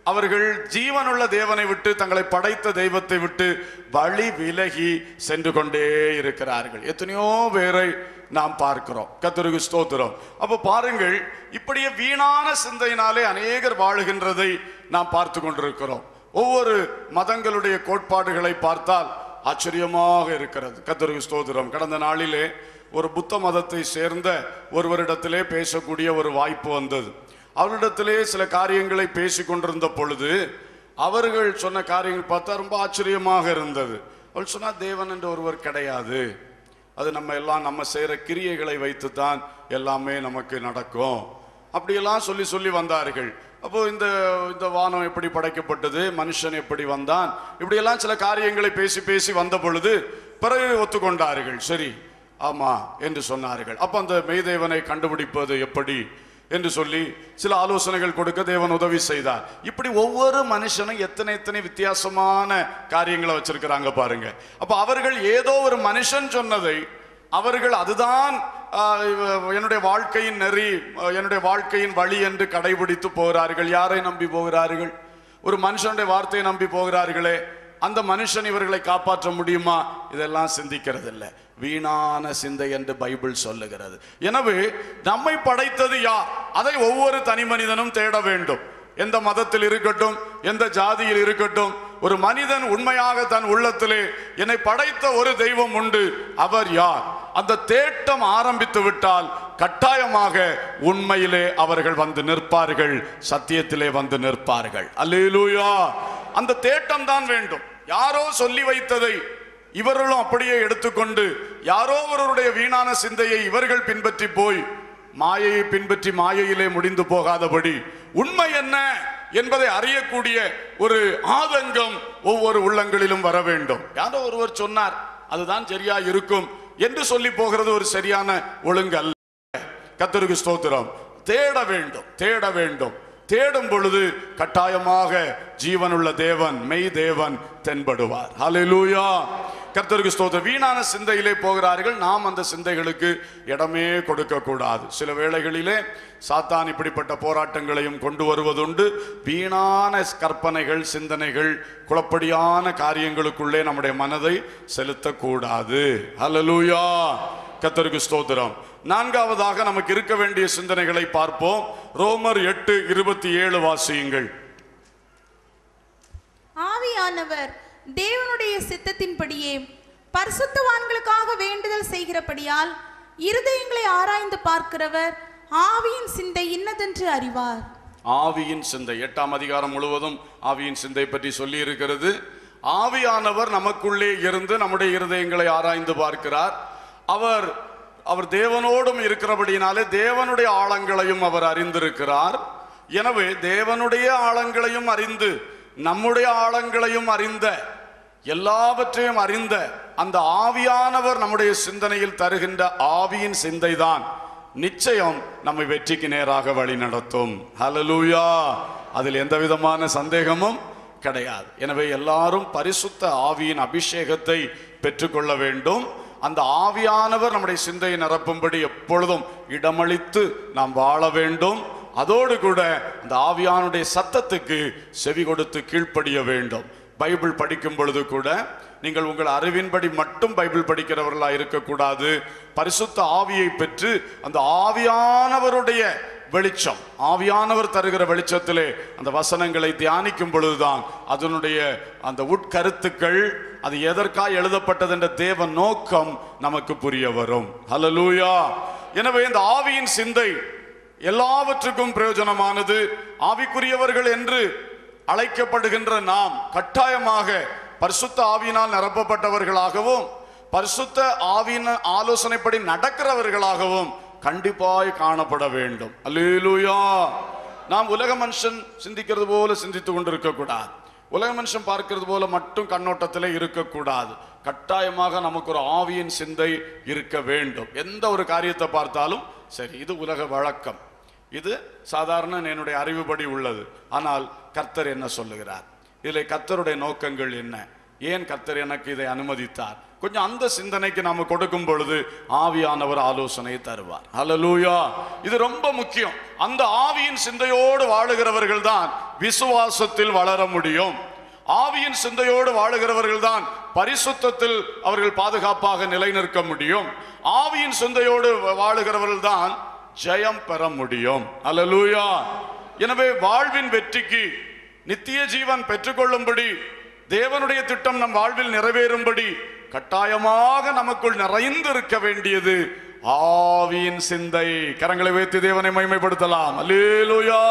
அவர்கள் ஜீவனுள்ள தேவனை விட்டு தங்களை படைத்த தெய்வத்தை விட்டு வழி விலகி சென்று கொண்டே இருக்கிறார்கள் எத்தனையோ பேரை நாம் பார்க்கிறோம் கத்தருக்கு ஸ்தோத்திரம் அப்ப பாருங்கள் இப்படியே வீணான சிந்தையினாலே அநேகர் வாழுகின்றதை நாம் பார்த்து கொண்டிருக்கிறோம் ஒவ்வொரு மதங்களுடைய கோட்பாடுகளை பார்த்தால் ஆச்சரியமாக இருக்கிறது கத்தருக்கு ஸ்தோத்திரம் கடந்த நாளிலே ஒரு புத்த மதத்தை சேர்ந்த ஒருவரிடத்திலே பேசக்கூடிய ஒரு வாய்ப்பு வந்தது அவரிடத்திலே சில காரியங்களை பேசிக் கொண்டிருந்த பொழுது அவர்கள் சொன்ன காரியங்கள் பார்த்தா ரொம்ப ஆச்சரியமாக இருந்தது அவள் சொன்னா தேவன் என்று ஒருவர் கிடையாது அது நம்ம எல்லாம் நம்ம செய்யற கிரியைகளை வைத்துத்தான் எல்லாமே நமக்கு நடக்கும் அப்படியெல்லாம் சொல்லி சொல்லி வந்தார்கள் அப்போ இந்த இந்த வானம் எப்படி படைக்கப்பட்டது மனுஷன் எப்படி வந்தான் இப்படியெல்லாம் சில காரியங்களை பேசி பேசி வந்த பொழுது பிறகு ஒத்துக்கொண்டார்கள் சரி ஆமா என்று சொன்னார்கள் அப்ப அந்த மெய்தேவனை கண்டுபிடிப்பது எப்படி என்று சொல்லி சில ஆலோசனைகள் கொடுக்க தேவன் உதவி செய்தார் இப்படி ஒவ்வொரு மனுஷனும் எத்தனை எத்தனை வித்தியாசமான காரியங்களை வச்சிருக்கிறாங்க பாருங்க அப்ப அவர்கள் ஏதோ ஒரு மனுஷன் சொன்னதை அவர்கள் அதுதான் ஆஹ், இவ- என்னுடைய வாழ்க்கையின் நெறி ஆஹ், என்னுடைய வாழ்க்கையின் வழி என்று கடைபிடித்து போகிறார்கள் யாரை நம்பி போகிறார்கள் ஒரு மனுஷனுடைய வார்த்தையை நம்பி போகிறார்களே அந்த மனுஷன் இவர்களை காப்பாற்ற முடியுமா இதெல்லாம் சிந்திக்கிறது இல்லை வீணான சிந்தை என்று பைபிள் சொல்லுகிறது எனவே நம்மை படைத்தது யார் அதை ஒவ்வொரு தனி மனிதனும் தேட வேண்டும் எந்த மதத்தில் இருக்கட்டும் எந்த ஜாதியில் இருக்கட்டும் ஒரு மனிதன் உண்மையாக தன் உள்ளத்திலே என்னை படைத்த ஒரு தெய்வம் உண்டு அவர் யார் அந்த தேட்டம் ஆரம்பித்து விட்டால் கட்டாயமாக உண்மையிலே அவர்கள் வந்து நிற்பார்கள் சத்தியத்திலே வந்து நிற்பார்கள் அல்லேலூயா அந்த தேட்டம் தான் வேண்டும் யாரோ சொல்லி வைத்ததை இவர்களும் அப்படியே எடுத்துக்கொண்டு யாரோ ஒருவருடைய வீணான சிந்தையை இவர்கள் பின்பற்றி போய் மாயையை பின்பற்றி மாயையிலே முடிந்து போகாதபடி உண்மை என்ன என்பதை அறியக்கூடிய ஒரு ஆதங்கம் ஒவ்வொரு உள்ளங்களிலும் வர வேண்டும் யாரோ ஒருவர் சொன்னார் அதுதான் சரியா இருக்கும் என்று சொல்லி போகிறது ஒரு சரியான ஒழுங்கு அல்ல கத்தருக்கு ஸ்தோத்திரம் தேட வேண்டும் தேட வேண்டும் தேடும் பொழுது கட்டாயமாக ஜீவனுள்ள தேவன் மெய் தேவன் தென்படுவார் ஹalleluya கர்த்தருக்கு ஸ்தோத்திரம் வீணான சிந்தையிலே போகிறார்கள் நாம் அந்த சிந்தைகளுக்கு இடமே கொடுக்க கூடாது சில வேளைகளிலே சாத்தான் இப்படிப்பட்ட போராட்டங்களையும் கொண்டு வருவதுண்டு வீணான கற்பனைகள் சிந்தனைகள் குழப்படியான காரியங்களுக்குள்ளே நம்முடைய மனதை செலுத்தக்கூடாது ஹalleluya கத்தருக்கு ஸ்தோத்திரம் நான்காவதாக நமக்கு இருக்க வேண்டிய சிந்தனைகளை பார்ப்போம் ரோமர் எட்டு இருபத்தி ஏழு வாசியுங்கள் ஆவியானவர் தேவனுடைய சித்தத்தின்படியே பரிசுத்தவான்களுக்காக வேண்டுதல் செய்கிறபடியால் இருதயங்களை ஆராய்ந்து பார்க்கிறவர் ஆவியின் சிந்தை இன்னதென்று அறிவார் ஆவியின் சிந்தை எட்டாம் அதிகாரம் முழுவதும் ஆவியின் சிந்தை பற்றி சொல்லி இருக்கிறது ஆவியானவர் நமக்குள்ளே இருந்து நம்முடைய இருதயங்களை ஆராய்ந்து பார்க்கிறார் அவர் அவர் தேவனோடும் இருக்கிறபடியினாலே தேவனுடைய ஆழங்களையும் அவர் அறிந்திருக்கிறார் எனவே தேவனுடைய ஆழங்களையும் அறிந்து நம்முடைய ஆழங்களையும் அறிந்த எல்லாவற்றையும் அறிந்த அந்த ஆவியானவர் நம்முடைய சிந்தனையில் தருகின்ற ஆவியின் சிந்தைதான் நிச்சயம் நம்மை வெற்றிக்கு நேராக வழி நடத்தும் ஹalleluya அதில் எந்த விதமான சந்தேகமும் கிடையாது எனவே எல்லாரும் பரிசுத்த ஆவியின் அபிஷேகத்தை பெற்றுக்கொள்ள வேண்டும் அந்த ஆவியானவர் நம்முடைய சிந்தையை நிரப்பும்படி எப்பொழுதும் இடமளித்து நாம் வாழ வேண்டும் அதோடு கூட அந்த ஆவியானுடைய சத்தத்துக்கு செவி கொடுத்து கீழ்ப்படிய வேண்டும் பைபிள் படிக்கும் பொழுது கூட நீங்கள் உங்கள் அறிவின்படி மட்டும் பைபிள் படிக்கிறவர்களா இருக்கக்கூடாது பரிசுத்த ஆவியை பெற்று அந்த ஆவியானவருடைய வெளிச்சம் ஆவியானவர் தருகிற வெளிச்சத்திலே அந்த வசனங்களை தியானிக்கும் பொழுதுதான் அதனுடைய அந்த உட்கருத்துக்கள் அது எதற்காக எழுதப்பட்டது என்ற தேவ நோக்கம் நமக்கு புரிய வரும் ஹalleluya எனவே இந்த ஆவியின் சிந்தை எல்லாவற்றுக்கும் பிரயோஜனமானது ஆவிக்குரியவர்கள் என்று அழைக்கப்படுகின்ற நாம் கட்டாயமாக பரிசுத்த ஆவியினால் நிரப்பப்பட்டவர்களாகவும் பரிசுத்த ஆவியின் ஆலோசனைப்படி நடக்கிறவர்களாகவும் கண்டிப்பாய் காணப்பட வேண்டும் அல்லேலூயா நாம் உலக மனுஷன் சிந்திக்கிறது போல சிந்தித்துக் கொண்டிருக்க கூடாது உலக மனுஷன் பார்க்கிறது போல மட்டும் கண்ணோட்டத்திலே இருக்கக்கூடாது கட்டாயமாக நமக்கு ஒரு ஆவியின் சிந்தை இருக்க வேண்டும் எந்த ஒரு காரியத்தை பார்த்தாலும் சரி இது உலக வழக்கம் இது சாதாரண என்னுடைய அறிவுபடி உள்ளது ஆனால் கர்த்தர் என்ன சொல்லுகிறார் இதில் கர்த்தருடைய நோக்கங்கள் என்ன ஏன் கர்த்தர் எனக்கு இதை அனுமதித்தார் கொஞ்சம் அந்த சிந்தனைக்கு நாம கொடுக்கும் பொழுது ஆவியானவர் ஆலோசனை தருவார் ஹalleluya இது ரொம்ப முக்கியம் அந்த ஆவியின் சிந்தையோடு வாழுகிறவர்கள் தான் விசுவாசத்தில் வளர முடியும் ஆவியின் சிந்தையோடு வாழுகிறவர்கள் தான் பரிசுத்தத்தில் அவர்கள் பாதுகாப்பாக நிலைநிற்க முடியும் ஆவியின் சிந்தையோடு வாழுகிறவர்கள் தான் ஜெயம் பெற முடியும் அல்லேலூயா எனவே வாழ்வின் வெற்றிக்கு நித்திய ஜீவன் பெற்றுக்கொள்ளும்படி தேவனுடைய திட்டம் நம் வாழ்வில் நிறைவேறும்படி கட்டாயமாக நமக்குள் நிறைந்து இருக்க வேண்டியது ஆவியின் சிந்தை கரங்களை வைத்து தேவனை மகிமைப்படுத்தலாம் அல்லேலூயா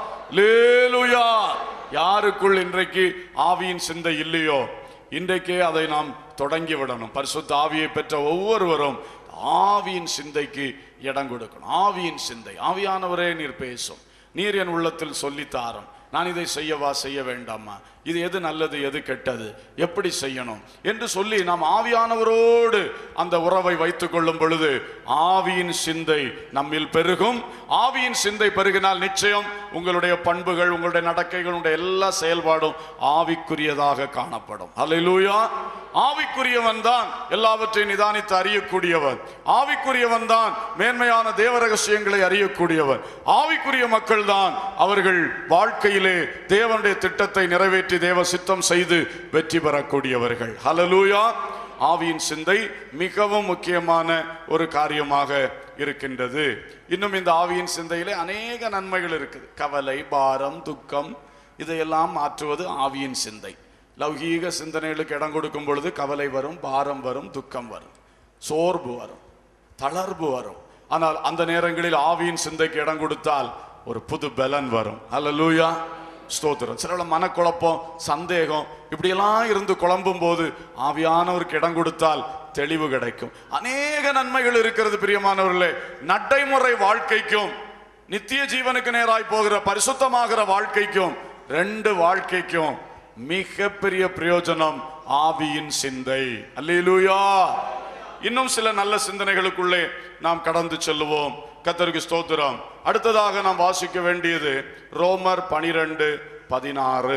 அல்லேலூயா யாருக்குள் இன்றைக்கு ஆவியின் சிந்தை இல்லையோ இன்றைக்கே அதை நாம் தொடங்கி விடணும் பரிசுத்த ஆவியை பெற்ற ஒவ்வொருவரும் ஆவியின் சிந்தைக்கு இடம் கொடுக்கணும் ஆவியின் சிந்தை ஆவியானவரே நீர் பேசும் நீர் என் உள்ளத்தில் சொல்லித்தாரும் நான் இதை செய்யவா செய்ய வேண்டாமா இது எது நல்லது எது கெட்டது எப்படி செய்யணும் என்று சொல்லி நாம் ஆவியானவரோடு அந்த உறவை வைத்துக் கொள்ளும் பொழுது ஆவியின் சிந்தை நம்மில் பெருகும் ஆவியின் சிந்தை பெருகினால் நிச்சயம் உங்களுடைய பண்புகள் உங்களுடைய நடக்கைகள் உங்களுடைய எல்லா செயல்பாடும் ஆவிக்குரியதாக காணப்படும் அல்லேலூயா ஆவிக்குரியவன் தான் எல்லாவற்றையும் நிதானித்து அறியக்கூடியவன் ஆவிக்குரியவன் தான் மேன்மையான தேவ ரகசியங்களை அறியக்கூடியவன் ஆவிக்குரிய மக்கள் தான் அவர்கள் வாழ்க்கையிலே தேவனுடைய திட்டத்தை நிறைவேற்றி தேவ சித்தம் செய்து வெற்றி பெறக்கூடியவர்கள் ஹalleluya ஆவியின் சிந்தை மிகவும் முக்கியமான ஒரு காரியமாக இருக்கின்றது இன்னும் இந்த ஆவியின் சிந்தையிலே அநேக நன்மைகள் இருக்குது கவலை பாரம் துக்கம் இதையெல்லாம் மாற்றுவது ஆவியின் சிந்தை லௌகீக சிந்தனைகளுக்கு இடம் கொடுக்கும் பொழுது கவலை வரும் பாரம் வரும் துக்கம் வரும் சோர்வு வரும் தளர்வு வரும் ஆனால் அந்த நேரங்களில் ஆவியின் சிந்தைக்கு இடம் கொடுத்தால் ஒரு புது பலன் வரும் அல்லேலூயா ஸ்தோத்திரம் சில மனக்குழப்பம் சந்தேகம் இப்படியெல்லாம் இருந்து குழம்பும் போது ஆவியானவருக்கு இடம் கொடுத்தால் தெளிவு கிடைக்கும் அநேக நன்மைகள் இருக்கிறது பிரியமானவர்களே நடைமுறை வாழ்க்கைக்கும் நித்திய ஜீவனுக்கு நேராய் போகிற பரிசுத்தமாகிற வாழ்க்கைக்கும் ரெண்டு வாழ்க்கைக்கும் மிகப்பெரிய பிரயோஜனம் ஆவியின் சிந்தை அல்லேலூயா இன்னும் சில நல்ல சிந்தனைகளுக்குள்ளே நாம் கடந்து செல்லுவோம் கத்தருக்கு ஸ்தோத்திரம் அடுத்ததாக நாம் வாசிக்க வேண்டியது ரோமர் பனிரெண்டு பதினாறு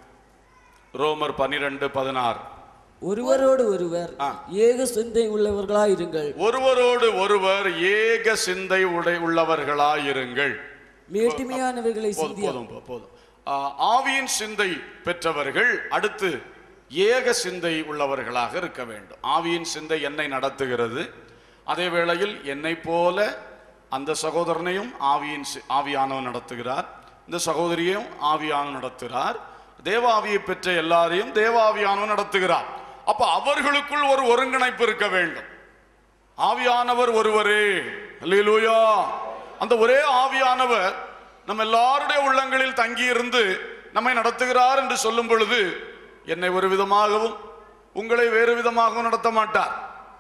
ரோமர் பனிரெண்டு பதினாறு ஒருவரோடு ஒருவர் ஏக சிந்தை உள்ளவர்களாயிருங்கள் ஒருவரோடு ஒருவர் ஏக சிந்தை உடை உள்ளவர்களாயிருங்கள் மேட்டுமையானவைகளை போதும் சிந்திய போதும் போ- போதும் ஆ, ஆவியின் சிந்தை பெற்றவர்கள் அடுத்து ஏக சிந்தை உள்ளவர்களாக இருக்க வேண்டும் ஆவியின் சிந்தை என்னை நடத்துகிறது அதே வேளையில் என்னை போல அந்த சகோதரனையும் ஆவியின் சி- ஆவியானவன் நடத்துகிறார் இந்த சகோதரியையும் ஆவியானவன் நடத்துகிறார் தேவாவியை பெற்ற எல்லாரையும் தேவாவியானவன் நடத்துகிறார் அப்ப அவர்களுக்குள் ஒரு ஒருங்கிணைப்பு இருக்க வேண்டும் ஆவியானவர் ஒருவரே அல்லேலூயா அந்த ஒரே ஆவியானவர் நம்ம எல்லாருடைய உள்ளங்களில் தங்கி இருந்து நம்மை நடத்துகிறார் என்று சொல்லும் பொழுது என்னை ஒரு விதமாகவும் உங்களை வேறு விதமாகவும் நடத்த மாட்டார்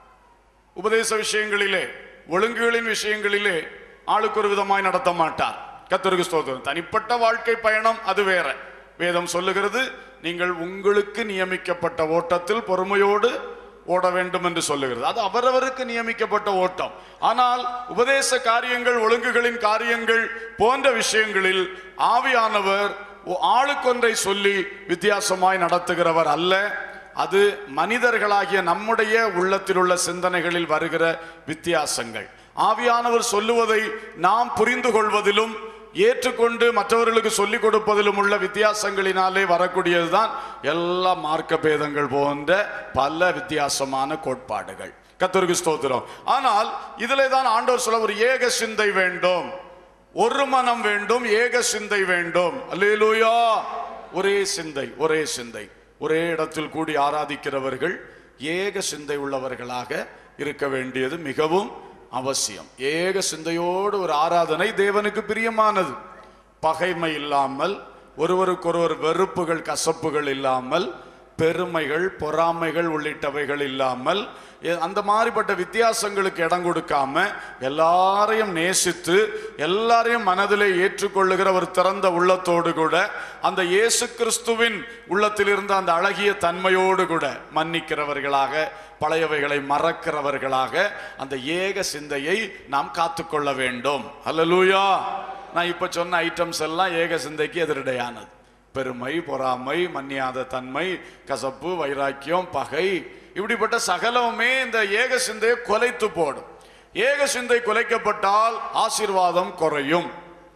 உபதேச விஷயங்களிலே ஒழுங்குகளின் விஷயங்களிலே ஆளுக்கு ஒரு விதமாய் நடத்த மாட்டார் கத்தருக்கு ஸ்தோத்திரம் தனிப்பட்ட வாழ்க்கை பயணம் அது வேற வேதம் சொல்லுகிறது நீங்கள் உங்களுக்கு நியமிக்கப்பட்ட ஓட்டத்தில் பொறுமையோடு ஓட வேண்டும் என்று சொல்லுகிறது அது அவரவருக்கு நியமிக்கப்பட்ட ஓட்டம் ஆனால் உபதேச காரியங்கள் ஒழுங்குகளின் காரியங்கள் போன்ற விஷயங்களில் ஆவியானவர் ஒ- ஆளுக்கொன்றை சொல்லி வித்தியாசமாய் நடத்துகிறவர் அல்ல அது மனிதர்களாகிய நம்முடைய உள்ளத்தில் உள்ள சிந்தனைகளில் வருகிற வித்தியாசங்கள் ஆவியானவர் சொல்லுவதை நாம் புரிந்து கொள்வதிலும் ஏற்றுக்கொண்டு மற்றவர்களுக்கு சொல்லிக் கொடுப்பதிலும் உள்ள வித்தியாசங்களினாலே வரக்கூடியதுதான் எல்லா மார்க்க பேதங்கள் போன்ற பல வித்தியாசமான கோட்பாடுகள் கத்தருக்கு ஸ்தோத்திரம் ஆனால் இதிலே தான் ஆண்டவர் சொல்ல ஒரு ஏக சிந்தை வேண்டும் ஒரு மனம் வேண்டும் ஏக சிந்தை வேண்டும் அல்லேலூயா ஒரே சிந்தை ஒரே சிந்தை ஒரே இடத்தில் கூடி ஆராதிக்கிறவர்கள் ஏக சிந்தை உள்ளவர்களாக இருக்க வேண்டியது மிகவும் அவசியம் ஏக சிந்தையோடு ஒரு ஆராதனை தேவனுக்கு பிரியமானது பகைமை இல்லாமல் ஒருவருக்கொருவர் வெறுப்புகள் கசப்புகள் இல்லாமல் பெருமைகள் பொறாமைகள் உள்ளிட்டவைகள் இல்லாமல் எ- அந்த மாதிரிப்பட்ட வித்தியாசங்களுக்கு இடம் கொடுக்காம எல்லாரையும் நேசித்து எல்லாரையும் மனதிலே ஏற்றுக்கொள்ளுகிற ஒரு திறந்த உள்ளத்தோடு கூட அந்த இயேசு கிறிஸ்துவின் உள்ளத்தில் இருந்த அந்த அழகிய தன்மையோடு கூட மன்னிக்கிறவர்களாக பழையவைகளை மறக்கிறவர்களாக அந்த ஏக சிந்தையை நாம் காத்துக்கொள்ள வேண்டும் அல்லேலூயா நான் இப்ப சொன்ன ஐட்டம்ஸ் எல்லாம் ஏக சிந்தைக்கு எதிரடையானது பெருமை பொறாமை மன்னியாத தன்மை கசப்பு வைராக்கியம் பகை இப்படிப்பட்ட சகலமுமே இந்த ஏக சிந்தையை கொலைத்து போடும் ஏக சிந்தை குலைக்கப்பட்டால் ஆசீர்வாதம் குறையும்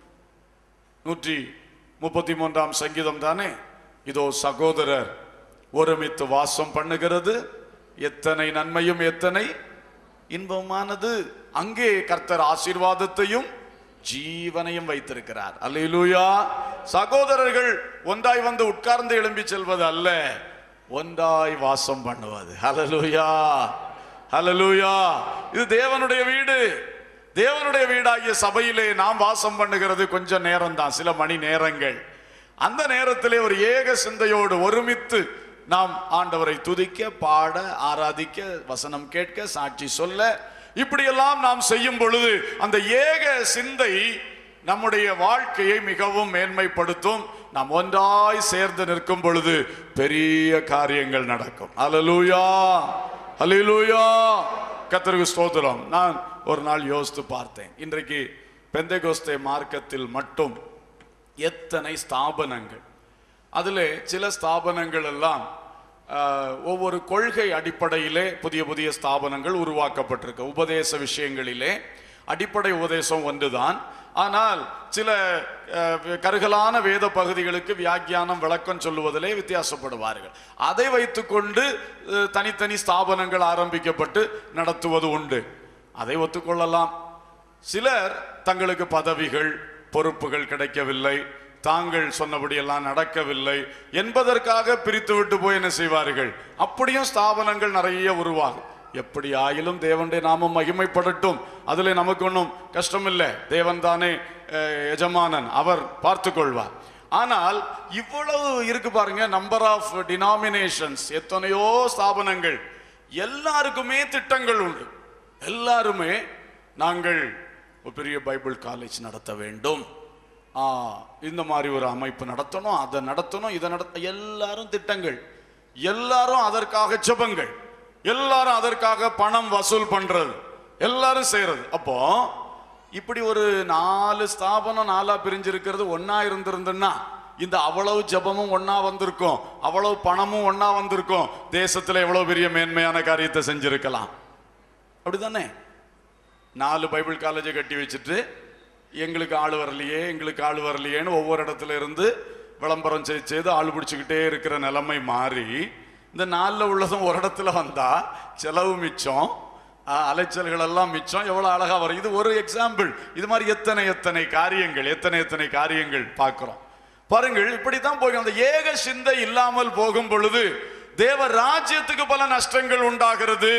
நூற்றி முப்பத்தி மூன்றாம் சங்கீதம் தானே இதோ சகோதரர் ஒருமித்து வாசம் பண்ணுகிறது எத்தனை நன்மையும் எத்தனை இன்பமானது அங்கே கர்த்தர் ஆசீர்வாதத்தையும் ஜீவனையும் வைத்திருக்கிறார் அல்லேலூயா சகோதரர்கள் ஒன்றாய் வந்து உட்கார்ந்து எழும்பி செல்வது அல்ல ஒன்றாய் வாசம் பண்ணுவது ஹalleluya ஹalleluya இது தேவனுடைய வீடு தேவனுடைய வீடாகிய சபையிலே நாம் வாசம் பண்ணுகிறது கொஞ்சம் நேரம் தான் சில மணி நேரங்கள் அந்த நேரத்திலே ஒரு ஏக சிந்தையோடு ஒருமித்து நாம் ஆண்டவரை துதிக்க பாட ஆராதிக்க வசனம் கேட்க சாட்சி சொல்ல இப்படியெல்லாம் நாம் செய்யும் பொழுது அந்த ஏக சிந்தை நம்முடைய வாழ்க்கையை மிகவும் மேன்மைப்படுத்தும் நாம் ஒன்றாய் சேர்ந்து நிற்கும் பொழுது பெரிய காரியங்கள் நடக்கும் அல்லேலூயா அல்லேலூயா கத்தருக்கு ஸ்தோத்திரம் நான் ஒரு நாள் யோசித்து பார்த்தேன் இன்றைக்கு பெந்தைகோஸ்தே மார்க்கத்தில் மட்டும் எத்தனை ஸ்தாபனங்கள் அதில் சில ஸ்தாபனங்கள் எல்லாம் ஆஹ், ஒவ்வொரு கொள்கை அடிப்படையிலே புதிய புதிய ஸ்தாபனங்கள் உருவாக்கப்பட்டிருக்கு உபதேச விஷயங்களிலே அடிப்படை உபதேசம் ஒன்றுதான் ஆனால் சில ஆஹ், கருகலான வேத பகுதிகளுக்கு வியாக்கியானம் விளக்கம் சொல்லுவதிலே வித்தியாசப்படுவார்கள் அதை வைத்துக்கொண்டு ஆஹ், தனித்தனி ஸ்தாபனங்கள் ஆரம்பிக்கப்பட்டு நடத்துவது உண்டு அதை ஒத்துக்கொள்ளலாம் சிலர் தங்களுக்கு பதவிகள் பொறுப்புகள் கிடைக்கவில்லை தாங்கள் சொன்னபடியெல்லாம் நடக்கவில்லை என்பதற்காக பிரித்து விட்டு போய் என்ன செய்வார்கள் அப்படியும் ஸ்தாபனங்கள் நிறைய உருவாகும் எப்படி ஆயிலும் தேவனுடைய நாமம் மகிமைப்படட்டும் அதுல நமக்கு ஒன்றும் கஷ்டம் இல்லை தேவன் தானே அஹ், எஜமானன் அவர் பார்த்து கொள்வார் ஆனால் இவ்வளவு இருக்கு பாருங்க நம்பர் ஆஃப் டினாமினேஷன்ஸ் எத்தனையோ ஸ்தாபனங்கள் எல்லாருக்குமே திட்டங்கள் உண்டு எல்லாருமே நாங்கள் ஒரு பெரிய பைபிள் காலேஜ் நடத்த வேண்டும் ஆ, இந்த மாதிரி ஒரு அமைப்பு நடத்தணும் அதை நடத்தணும் இதை நடத்த எல்லாரும் திட்டங்கள் எல்லாரும் அதற்காக ஜெபங்கள் எல்லாரும் அதற்காக பணம் வசூல் பண்றது எல்லாரும் செய்யறது அப்போ இப்படி ஒரு நாலு ஸ்தாபனம் நாலா பிரிஞ்சிருக்கிறது ஒண்ணா இருந்திருந்துன்னா இந்த அவ்வளவு ஜெபமும் ஒண்ணா வந்திருக்கும் அவ்வளவு பணமும் ஒண்ணா வந்திருக்கும் தேசத்துல எவ்வளவு பெரிய மேன்மையான காரியத்தை செஞ்சிருக்கலாம் அப்படிதானே நாலு பைபிள் காலேஜை கட்டி வச்சுட்டு எங்களுக்கு ஆள் வரலையே எங்களுக்கு ஆள் வரலையேன்னு ஒவ்வொரு இடத்துல இருந்து விளம்பரம் செய்து செய்து ஆள் பிடிச்சிக்கிட்டே இருக்கிற நிலைமை மாறி இந்த நாளில் உள்ளதும் ஒரு இடத்துல வந்தா செலவு மிச்சம் ஆஹ், அலைச்சல்கள் எல்லாம் மிச்சம் எவ்வளவு அழகா வரும் இது ஒரு எக்ஸாம்பிள் இது மாதிரி எத்தனை எத்தனை காரியங்கள் எத்தனை எத்தனை காரியங்கள் பார்க்கிறோம் பாருங்கள் இப்படித்தான் போகும் அந்த ஏக சிந்தை இல்லாமல் போகும் பொழுது தேவ ராஜ்யத்துக்கு பல நஷ்டங்கள் உண்டாகிறது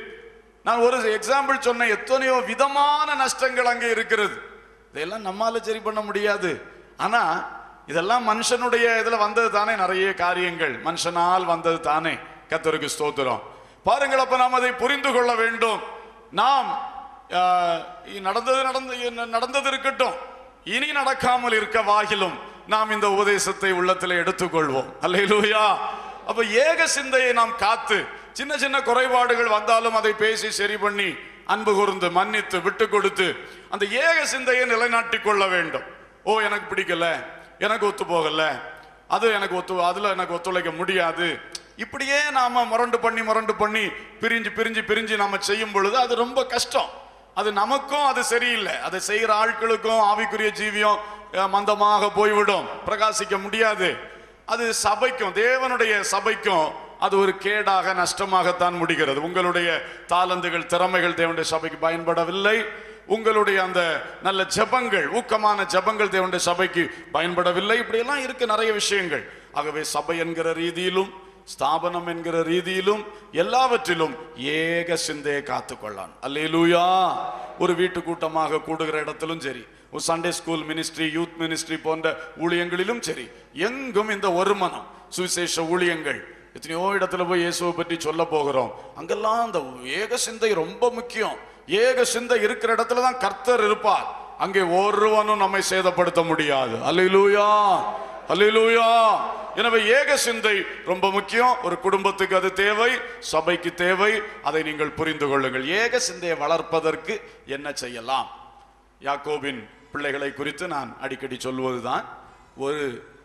நான் ஒரு எக்ஸாம்பிள் சொன்னேன் எத்தனையோ விதமான நஷ்டங்கள் அங்கே இருக்கிறது இதெல்லாம் நம்மால சரி பண்ண முடியாது ஆனா இதெல்லாம் மனுஷனுடைய இதுல வந்தது தானே நிறைய காரியங்கள் மனுஷனால் வந்தது தானே கத்தருக்கு ஸ்தோத்திரம் பாருங்கள் அப்ப நாம் அதை புரிந்து கொள்ள வேண்டும் நாம் ஆஹ், நடந்தது நடந்து நடந்தது இருக்கட்டும் இனி நடக்காமல் இருக்க வாகிலும் நாம் இந்த உபதேசத்தை உள்ளத்தில் எடுத்துக்கொள்வோம் அல்லேலூயா அப்ப ஏக சிந்தையை நாம் காத்து சின்ன சின்ன குறைபாடுகள் வந்தாலும் அதை பேசி சரி பண்ணி அன்பு கூர்ந்து மன்னித்து விட்டு கொடுத்து அந்த ஏக சிந்தையை நிலைநாட்டிக் கொள்ள வேண்டும் ஓ எனக்கு பிடிக்கல எனக்கு ஒத்து போகல அது எனக்கு ஒத்து அதுல எனக்கு ஒத்துழைக்க முடியாது இப்படியே நாம முரண்டு பண்ணி முரண்டு பண்ணி பிரிஞ்சு பிரிஞ்சு பிரிஞ்சு நாம செய்யும் பொழுது அது ரொம்ப கஷ்டம் அது நமக்கும் அது சரியில்லை அதை செய்யற ஆட்களுக்கும் ஆவிக்குரிய ஜீவியம் அஹ், மந்தமாக போய்விடும் பிரகாசிக்க முடியாது அது சபைக்கும் தேவனுடைய சபைக்கும் அது ஒரு கேடாக நஷ்டமாகத்தான் முடிகிறது உங்களுடைய தாளந்துகள் திறமைகள் தேவனுடைய சபைக்கு பயன்படவில்லை உங்களுடைய அந்த நல்ல ஜெபங்கள் ஊக்கமான ஜெபங்கள் தேவனுடைய சபைக்கு பயன்படவில்லை இப்படியெல்லாம் இருக்கு நிறைய விஷயங்கள் ஆகவே சபை என்கிற ரீதியிலும் ஸ்தாபனம் என்கிற ரீதியிலும் எல்லாவற்றிலும் ஏக சிந்தையை காத்துக்கொள்ளான் அல்லேலூயா ஒரு வீட்டு கூட்டமாக கூடுகிற இடத்திலும் சரி ஒரு Sunday school ministry youth ministry போன்ற ஊழியங்களிலும் சரி எங்கும் இந்த ஒரு மனம் சுவிசேஷ ஊழியங்கள் எத்தனையோ இடத்துல போய் இயேசுவை பற்றி சொல்ல போகிறோம் அங்கெல்லாம் அந்த ஏக சிந்தை ரொம்ப முக்கியம் ஏக சிந்தை இருக்கிற இடத்துல தான் கர்த்தர் இருப்பார் அங்கே ஒருவனும் நம்மை சேதப்படுத்த முடியாது அல்லேலூயா அல்லேலூயா எனவே ஏக சிந்தை ரொம்ப முக்கியம் ஒரு குடும்பத்துக்கு அது தேவை சபைக்கு தேவை அதை நீங்கள் புரிந்து கொள்ளுங்கள் ஏக சிந்தையை வளர்ப்பதற்கு என்ன செய்யலாம் யாக்கோபின் பிள்ளைகளை குறித்து நான் அடிக்கடி சொல்வதுதான் ஒரு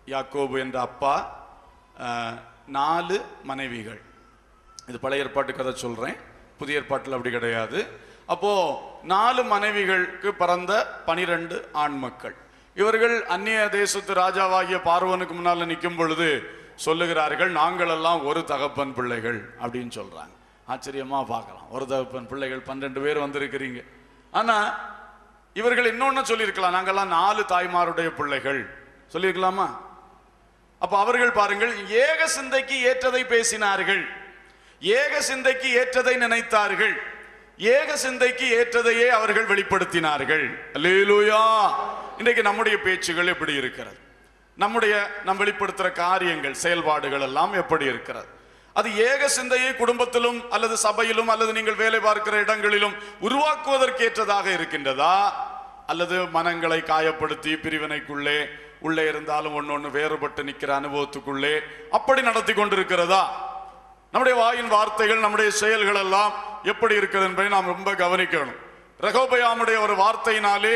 யாக்கோபு என்ற அப்பா அஹ், நாலு மனைவிகள் இது பழைய ஏற்பாட்டு கதை சொல்றேன் புதிய ஏற்பாட்டில் அப்படி கிடையாது அப்போ நாலு மனைவிகளுக்கு பிறந்த பனிரெண்டு ஆண் மக்கள் இவர்கள் அந்நிய தேசத்து ராஜாவாகிய பார்வனுக்கு முன்னால நிற்கும் பொழுது சொல்லுகிறார்கள் நாங்கள் எல்லாம் ஒரு தகப்பன் பிள்ளைகள் அப்படின்னு சொல்றாங்க ஆச்சரியமா பார்க்கலாம் ஒரு தகப்பன் பிள்ளைகள் பன்னெண்டு பேர் வந்திருக்கிறீங்க ஆனா இவர்கள் இன்னொன்னு சொல்லியிருக்கலாம் நாங்கெல்லாம் நாலு தாய்மாருடைய பிள்ளைகள் சொல்லியிருக்கலாமா அப்ப அவர்கள் பாருங்கள் ஏக சிந்தைக்கு ஏற்றதை பேசினார்கள் ஏக சிந்தைக்கு ஏற்றதை நினைத்தார்கள் ஏக சிந்தைக்கு ஏற்றதையே அவர்கள் வெளிப்படுத்தினார்கள் அல்லேலூயா இன்றைக்கு நம்முடைய பேச்சுகள் எப்படி இருக்கிறது நம்முடைய நம் வெளிப்படுத்துற காரியங்கள் செயல்பாடுகள் எல்லாம் எப்படி இருக்கிறது அது ஏக சிந்தையை குடும்பத்திலும் அல்லது சபையிலும் அல்லது நீங்கள் வேலை பார்க்கிற இடங்களிலும் உருவாக்குவதற்கு ஏற்றதாக இருக்கின்றதா அல்லது மனங்களை காயப்படுத்தி பிரிவினைக்குள்ளே உள்ளே இருந்தாலும் ஒன்னொன்னு வேறுபட்டு நிற்கிற அனுபவத்துக்குள்ளே அப்படி நடத்தி கொண்டிருக்கிறதா நம்முடைய வாயின் வார்த்தைகள் நம்முடைய செயல்கள் எல்லாம் எப்படி இருக்கிறது என்பதை நாம் ரொம்ப கவனிக்கணும் ரகோபயாமுடைய ஒரு வார்த்தையினாலே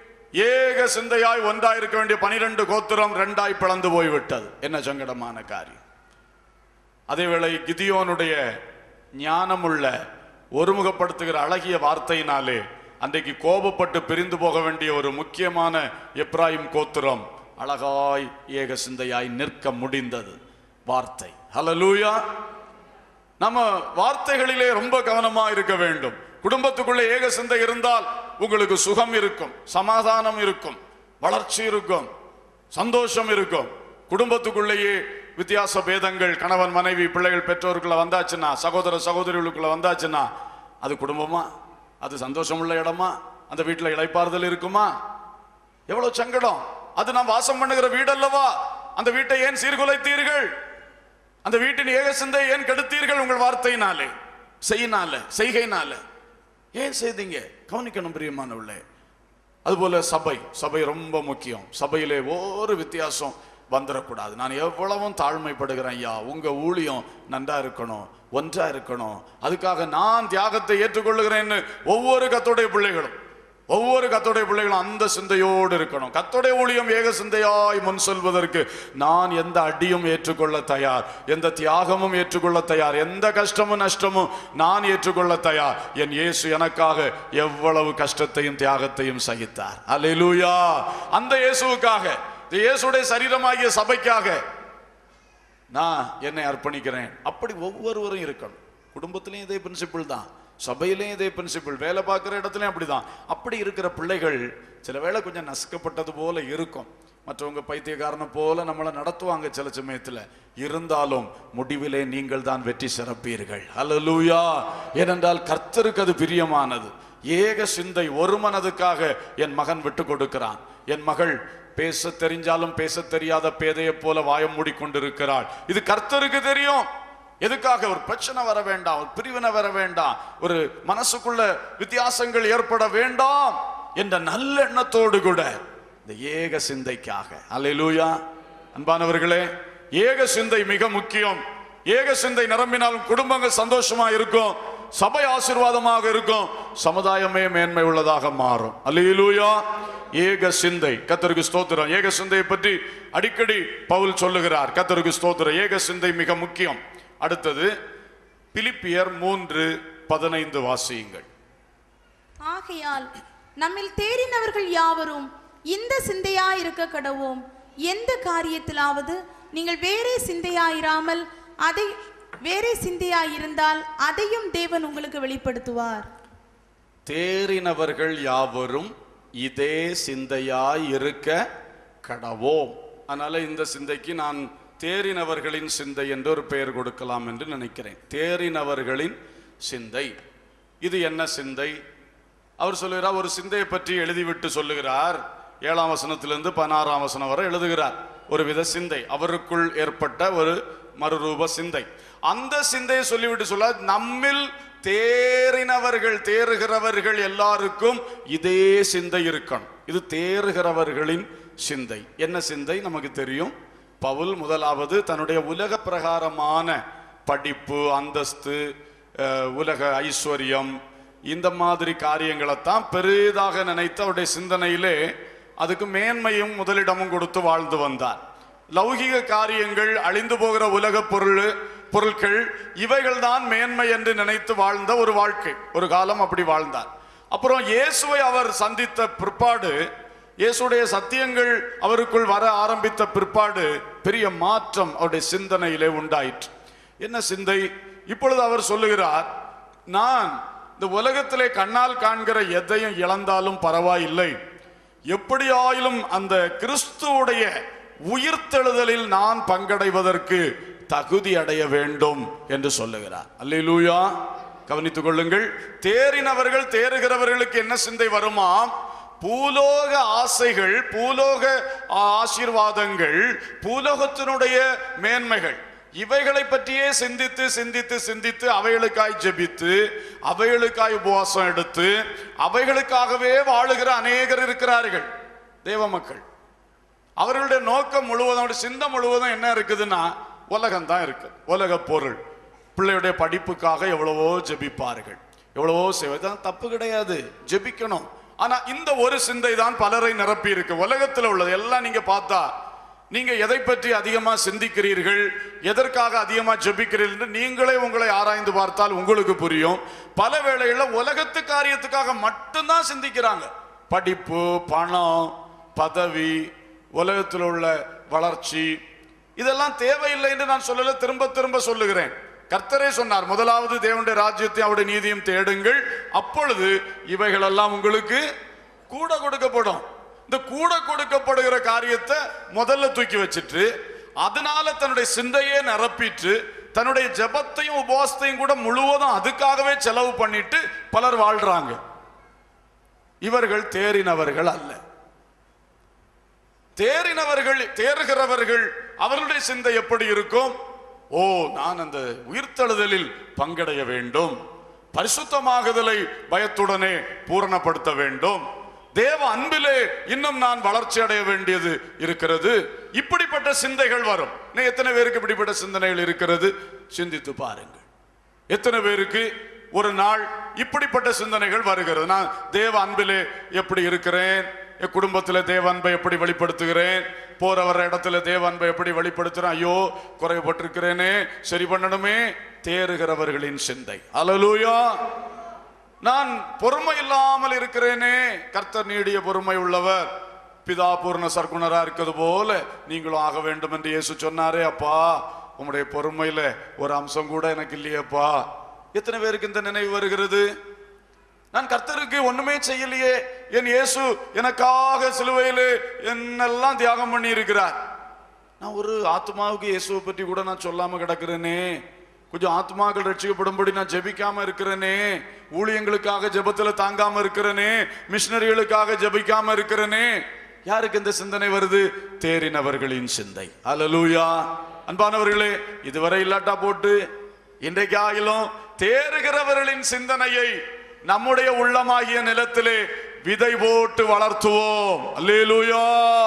ஏக சிந்தையாய் ஒன்றாய் இருக்க வேண்டிய பனிரெண்டு கோத்திரம் ரெண்டாய் பிளந்து போய்விட்டது என்ன சங்கடமான காரியம் அதேவேளை கிதியோனுடைய ஞானமுள்ள ஒருமுகப்படுத்துகிற அழகிய வார்த்தையினாலே அன்றைக்கு கோபப்பட்டு பிரிந்து போக வேண்டிய ஒரு முக்கியமான எப்ராயிம் கோத்திரம் அழகாய் ஏக சிந்தையாய் நிற்க முடிந்தது வார்த்தை ஹalleluya நம்ம வார்த்தைகளிலே ரொம்ப கவனமா இருக்க வேண்டும் குடும்பத்துக்குள்ளே ஏக சிந்தை இருந்தால் உங்களுக்கு சுகம் இருக்கும் சமாதானம் இருக்கும் வளர்ச்சி இருக்கும் சந்தோஷம் இருக்கும் குடும்பத்துக்குள்ளேயே வித்தியாச பேதங்கள் கணவன் மனைவி பிள்ளைகள் பெற்றோருக்குள்ள வந்தாச்சுன்னா சகோதர சகோதரிகளுக்குள்ள வந்தாச்சுன்னா அது குடும்பமா அது சந்தோஷமுள்ள இடமா அந்த வீட்டில் இளைப்பாறுதல் இருக்குமா எவ்வளவு சங்கடம் அது நாம் வாசம் பண்ணுகிற வீடு அல்லவா அந்த வீட்டை ஏன் சீர்குலைத்தீர்கள் அந்த வீட்டின் ஏக சிந்தை ஏன் கெடுத்தீர்கள் உங்கள் வார்த்தையினாலே செய்யினால செய்கையினால ஏன் செய்தீங்க கவனிக்கணும் பிரியமானவர்களே அதுபோல சபை சபை ரொம்ப முக்கியம் சபையிலே ஒரு வித்தியாசம் வந்துடக்கூடாது நான் எவ்வளவும் தாழ்மைப்படுகிறேன் ஐயா உங்க ஊழியம் நன்றா இருக்கணும் ஒன்றா இருக்கணும் அதுக்காக நான் தியாகத்தை ஏற்றுக்கொள்ளுகிறேன்னு ஒவ்வொரு கத்தோடைய பிள்ளைகளும் ஒவ்வொரு கத்தோடைய பிள்ளைகளும் அந்த சிந்தையோடு இருக்கணும் கத்தோடைய ஊழியம் ஏக சிந்தையாய் முன் செல்வதற்கு நான் எந்த அடியும் ஏற்றுக்கொள்ள தயார் எந்த தியாகமும் ஏற்றுக்கொள்ள தயார் எந்த கஷ்டமும் நஷ்டமும் நான் ஏற்றுக்கொள்ள தயார் என் இயேசு எனக்காக எவ்வளவு கஷ்டத்தையும் தியாகத்தையும் சகித்தார் அல்லேலூயா அந்த இயேசுவுக்காக இந்த இயேசுடைய சரீரமாகிய சபைக்காக நான் என்னை அர்ப்பணிக்கிறேன் அப்படி ஒவ்வொருவரும் இருக்கணும் குடும்பத்திலையும் இதே பிரின்சிபிள் தான் சபையிலையும் இதே பிரின்சிபிள் வேலை பார்க்குற இடத்துலையும் அப்படிதான் அப்படி இருக்கிற பிள்ளைகள் சில வேளை கொஞ்சம் நசுக்கப்பட்டது போல இருக்கும் மற்றவங்க பைத்தியக்காரனை போல நம்மளை நடத்துவாங்க சில சமயத்துல இருந்தாலும் முடிவிலே நீங்கள் தான் வெற்றி சிறப்பீர்கள் அல்லேலூயா ஏனென்றால் கர்த்தருக்கு அது பிரியமானது ஏக சிந்தை ஒரு மனதுக்காக என் மகன் விட்டு கொடுக்கிறான் என் மகள் பேச தெரிஞ்சாலும் பேச தெரியாத பேதையை போல வாயம் மூடிக்கொண்டிருக்கிறாள் இது கர்த்தருக்கு தெரியும் எதுக்காக ஒரு பிரச்சனை வர வேண்டாம் ஒரு பிரிவினை வர வேண்டாம் ஒரு மனசுக்குள்ள வித்தியாசங்கள் ஏற்பட வேண்டாம் என்ற நல்ல எண்ணத்தோடு கூட இந்த ஏக சிந்தைக்காக அல்லேலூயா அன்பானவர்களே ஏக சிந்தை மிக முக்கியம் ஏக சிந்தை நிரம்பினாலும் குடும்பங்கள் சந்தோஷமா இருக்கும் சபை ஆசீர்வாதமாக இருக்கும் சமுதாயமே மேன்மை உள்ளதாக மாறும் அல்லேலூயா ஏக சிந்தை கத்தருக்கு ஸ்தோத்திரம் ஏக சிந்தையை பற்றி அடிக்கடி பவுல் சொல்லுகிறார் கத்தருக்கு ஸ்தோத்திரம் ஏக சிந்தை மிக முக்கியம் அடுத்தது பிலிப்பியர் மூன்று பதினைந்து வாசியுங்கள் ஆகையால் நம்மில் தேறினவர்கள் யாவரும் இந்த சிந்தையாய் இருக்க கடவோம் எந்த காரியத்திலாவது நீங்கள் வேறே சிந்தையாயிராமல் அதை வேறே சிந்தையாயிருந்தால் அதையும் தேவன் உங்களுக்கு வெளிப்படுத்துவார் தேறினவர்கள் யாவரும் இதே சிந்தையாய் இருக்க கடவோம் அதனால இந்த சிந்தைக்கு நான் தேறினவர்களின் சிந்தை என்று ஒரு பெயர் கொடுக்கலாம் என்று நினைக்கிறேன் தேறினவர்களின் சிந்தை இது என்ன சிந்தை அவர் சொல்லுகிறார் ஒரு சிந்தையை பற்றி எழுதிவிட்டு சொல்லுகிறார் ஏழாம் வசனத்திலிருந்து பதினாறாம் வசனம் வரை எழுதுகிறார் ஒரு வித சிந்தை அவருக்குள் ஏற்பட்ட ஒரு மறுரூப சிந்தை அந்த சிந்தையை சொல்லிவிட்டு சொல்ல நம்மில் தேறினவர்கள் தேறுகிறவர்கள் எல்லாருக்கும் இதே சிந்தை இருக்கணும் இது தேறுகிறவர்களின் சிந்தை என்ன சிந்தை நமக்கு தெரியும் பவுல் முதலாவது தன்னுடைய உலக பிரகாரமான படிப்பு அந்தஸ்து அஹ், உலக ஐஸ்வர்யம் இந்த மாதிரி காரியங்களைத்தான் பெரிதாக நினைத்து அவருடைய சிந்தனையிலே அதுக்கு மேன்மையும் முதலிடமும் கொடுத்து வாழ்ந்து வந்தார் லௌகிக காரியங்கள் அழிந்து போகிற உலக பொருள் பொருட்கள் இவைகள் தான் மேன்மை என்று நினைத்து வாழ்ந்த ஒரு வாழ்க்கை ஒரு காலம் அப்படி வாழ்ந்தார் அப்புறம் இயேசுவை அவர் சந்தித்த பிற்பாடு இயேசுடைய சத்தியங்கள் அவருக்குள் வர ஆரம்பித்த பிற்பாடு பெரிய மாற்றம் அவருடைய சிந்தனையிலே உண்டாயிற்று என்ன சிந்தை இப்பொழுது அவர் சொல்லுகிறார் நான் இந்த உலகத்திலே கண்ணால் காண்கிற எதையும் இழந்தாலும் பரவாயில்லை எப்படியாயிலும் அந்த கிறிஸ்துவுடைய உயிர்த்தெழுதலில் நான் பங்கடைவதற்கு தகுதி அடைய வேண்டும் என்று சொல்லுகிறார் அல்லேலூயா கவனித்துக் கொள்ளுங்கள் தேறினவர்கள் தேறுகிறவர்களுக்கு என்ன சிந்தை வருமாம் பூலோக ஆசைகள் பூலோக ஆசீர்வாதங்கள் பூலோகத்தினுடைய மேன்மைகள் இவைகளை பற்றியே சிந்தித்து சிந்தித்து சிந்தித்து அவைகளுக்காய் ஜெபித்து அவைகளுக்காய் உபவாசம் எடுத்து அவைகளுக்காகவே வாழுகிற அநேகர் இருக்கிறார்கள் தேவ மக்கள் அவர்களுடைய நோக்கம் முழுவதும் அவருடைய சிந்தை முழுவதும் என்ன இருக்குதுன்னா உலகம் தான் இருக்கு உலக பொருள் பிள்ளையுடைய படிப்புக்காக எவ்வளவோ ஜெபிப்பார்கள் எவ்வளவோ செய்வதுதான் தப்பு கிடையாது ஜெபிக்கணும் ஆனா இந்த ஒரு சிந்தை தான் பலரை நிரப்பி இருக்கு உலகத்துல உள்ளது எல்லாம் நீங்க பார்த்தா நீங்க எதை பற்றி அதிகமா சிந்திக்கிறீர்கள் எதற்காக அதிகமா ஜெபிக்கிறீர்கள் என்று நீங்களே உங்களை ஆராய்ந்து பார்த்தால் உங்களுக்கு புரியும் பல வேளைகள்ல உலகத்து காரியத்துக்காக மட்டும்தான் சிந்திக்கிறாங்க படிப்பு பணம் பதவி உலகத்தில் உள்ள வளர்ச்சி இதெல்லாம் தேவையில்லை என்று நான் சொல்லல திரும்ப திரும்ப சொல்லுகிறேன் கர்த்தரே சொன்னார் முதலாவது தேவனுடைய ராஜ்யத்தை அவருடைய நீதியும் தேடுங்கள் அப்பொழுது இவைகளெல்லாம் உங்களுக்கு கூட கொடுக்கப்படும் இந்த கூட கொடுக்கப்படுகிற காரியத்தை முதல்ல தூக்கி வச்சிட்டு அதனால தன்னுடைய சிந்தையே நிரப்பிட்டு தன்னுடைய ஜெபத்தையும் உபவாசத்தையும் கூட முழுவதும் அதுக்காகவே செலவு பண்ணிட்டு பலர் வாழ்றாங்க இவர்கள் தேறினவர்கள் அல்ல தேறினவர்கள் தேறுகிறவர்கள் அவர்களுடைய சிந்தை எப்படி இருக்கும் ஓ நான் அந்த உயிர்த்தெழுதலில் பங்கடைய வேண்டும் பரிசுத்தமாகுதலை பயத்துடனே பூரணப்படுத்த வேண்டும் தேவ அன்பிலே இன்னும் நான் வளர்ச்சி அடைய வேண்டியது இருக்கிறது இப்படிப்பட்ட சிந்தைகள் வரும் இன்னும் எத்தனை பேருக்கு இப்படிப்பட்ட சிந்தனைகள் இருக்கிறது சிந்தித்து பாருங்கள் எத்தனை பேருக்கு ஒரு நாள் இப்படிப்பட்ட சிந்தனைகள் வருகிறது நான் தேவ அன்பிலே எப்படி இருக்கிறேன் என் குடும்பத்தில் தேவ அன்பை எப்படி வெளிப்படுத்துகிறேன் போற வர இடத்துல தேவ அன்பை எப்படி வெளிப்படுத்துறேன் ஐயோ குறைவுபட்டிருக்கிறேனே சரி பண்ணணுமே தேறுகிறவர்களின் சிந்தை அலலூயா நான் பொறுமை இல்லாமல் இருக்கிறேனே கர்த்தர் நீடிய பொறுமை உள்ளவர் பிதா பூர்ண சர்க்குணரா இருக்கிறது போல நீங்களும் ஆக வேண்டும் என்று இயேசு சொன்னாரே அப்பா உம்முடைய பொறுமையில ஒரு அம்சம் கூட எனக்கு இல்லையேப்பா எத்தனை பேருக்கு இந்த நினைவு வருகிறது நான் கர்த்தருக்கு ஒண்ணுமே செய்யலையே என் இயேசு எனக்காக சிலுவையிலே என்னெல்லாம் தியாகம் பண்ணி இருக்கிறார் நான் ஒரு ஆத்மாவுக்கு இயேசுவை பற்றி கூட நான் சொல்லாம கிடக்கிறேனே கொஞ்சம் ஆத்மாக்கள் ரட்சிக்கப்படும்படி நான் ஜெபிக்காம இருக்கிறேனே ஊழியங்களுக்காக ஜெபத்துல தாங்காம இருக்கிறேனே மிஷினரிகளுக்காக ஜெபிக்காம இருக்கிறேனே யாருக்கு இந்த சிந்தனை வருது தேறினவர்களின் சிந்தை அல்லேலூயா அன்பானவர்களே இதுவரை இல்லாட்டா போட்டு இன்றைக்கு ஆகிலும் தேறுகிறவர்களின் சிந்தனையை நம்முடைய உள்ளமாகிய நிலத்திலே விதை போட்டு வளர்த்துவோம் அல்லேலூயா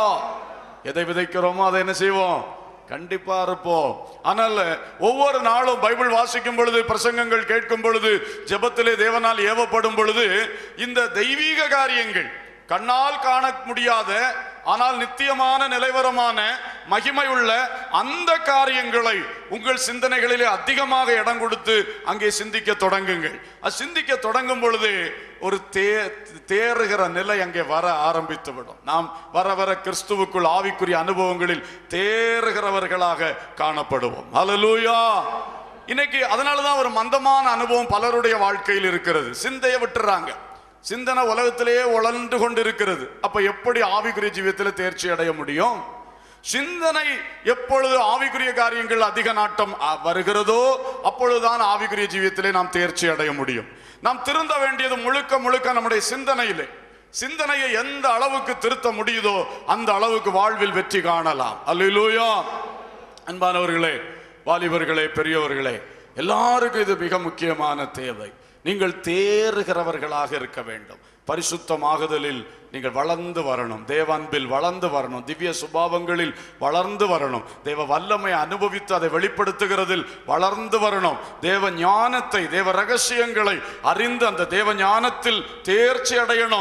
எதை விதைக்கிறோமோ அதை என்ன செய்வோம் கண்டிப்பா இருப்போம் ஆனால் ஒவ்வொரு நாளும் பைபிள் வாசிக்கும் பொழுது பிரசங்கங்கள் கேட்கும் பொழுது ஜெபத்திலே தேவனால் ஏவப்படும் பொழுது இந்த தெய்வீக காரியங்கள் கண்ணால் காண முடியாத ஆனால் நித்தியமான நிலைவரமான மகிமை உள்ள அந்த காரியங்களை உங்கள் சிந்தனைகளிலே அதிகமாக இடம் கொடுத்து அங்கே சிந்திக்க தொடங்குங்கள் அது சிந்திக்க தொடங்கும் பொழுது ஒரு தே தேறுகிற நிலை அங்கே வர ஆரம்பித்து விடும் நாம் வர வர கிறிஸ்துவுக்குள் ஆவிக்குரிய அனுபவங்களில் தேறுகிறவர்களாக காணப்படுவோம் ஹalleluya இன்னைக்கு அதனாலதான் ஒரு மந்தமான அனுபவம் பலருடைய வாழ்க்கையில் இருக்கிறது சிந்தையை விட்டுறாங்க சிந்தனை உலகத்திலேயே உழன்று கொண்டு இருக்கிறது அப்ப எப்படி ஆவிக்குரிய ஜீவியத்தில் தேர்ச்சி அடைய முடியும் சிந்தனை எப்பொழுது ஆவிக்குரிய காரியங்கள் அதிக நாட்டம் அ, வருகிறதோ அப்பொழுதுதான் ஆவிக்குரிய ஜீவியத்திலே நாம் தேர்ச்சி அடைய முடியும் நாம் திருந்த வேண்டியது முழுக்க முழுக்க நம்முடைய சிந்தனையிலே சிந்தனையை எந்த அளவுக்கு திருத்த முடியுதோ அந்த அளவுக்கு வாழ்வில் வெற்றி காணலாம் அல்லேலூயா அன்பானவர்களே வாலிபர்களே பெரியவர்களே எல்லாருக்கும் இது மிக முக்கியமான தேவை நீங்கள் தேறுகிறவர்களாக இருக்க வேண்டும் பரிசுத்தமாகுதலில் நீங்கள் வளர்ந்து வரணும் தேவ அன்பில் வளர்ந்து வரணும் திவ்ய சுபாவங்களில் வளர்ந்து வரணும் தேவ வல்லமை அனுபவித்து அதை வெளிப்படுத்துகிறதில் வளர்ந்து வரணும் தேவ ஞானத்தை தேவ ரகசியங்களை அறிந்து அந்த தேவ ஞானத்தில் தேர்ச்சி அடையணும்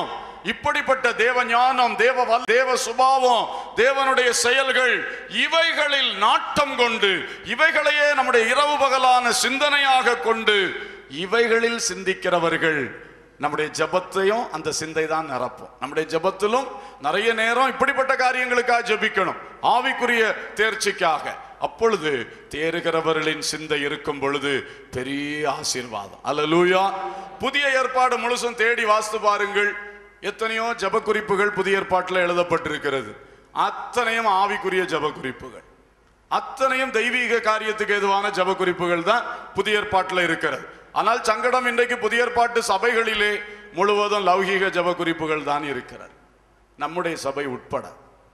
இப்படிப்பட்ட தேவ ஞானம் தேவ வல்- தேவ சுபாவம் தேவனுடைய செயல்கள் இவைகளில் நாட்டம் கொண்டு இவைகளையே நம்முடைய இரவு பகலான சிந்தனையாக கொண்டு இவைகளில் சிந்திக்கிறவர்கள் நம்முடைய ஜெபத்தையும் அந்த சிந்தை தான் நிரப்பும் நம்முடைய ஜெபத்திலும் நிறைய நேரம் இப்படிப்பட்ட காரியங்களுக்காக ஜெபிக்கணும் ஆவிக்குரிய தேர்ச்சிக்காக அப்பொழுது தேறுகிறவர்களின் சிந்தை இருக்கும் பொழுது பெரிய ஆசீர்வாதம் அல்லேலூயா புதிய ஏற்பாடு முழுசும் தேடி வாசித்து பாருங்கள் எத்தனையோ ஜெப குறிப்புகள் புதிய ஏற்பாட்டில் எழுதப்பட்டிருக்கிறது அத்தனையும் ஆவிக்குரிய ஜெப குறிப்புகள் அத்தனையும் தெய்வீக காரியத்துக்கு ஏதுவான ஜெப குறிப்புகள் தான் புதிய ஏற்பாட்டில் இருக்கிறது ஆனால் சங்கடம் இன்றைக்கு புதிய ஏற்பாட்டு சபைகளிலே முழுவதும் லௌகீக ஜெப குறிப்புகள் தான் இருக்கிறது நம்முடைய சபை உட்பட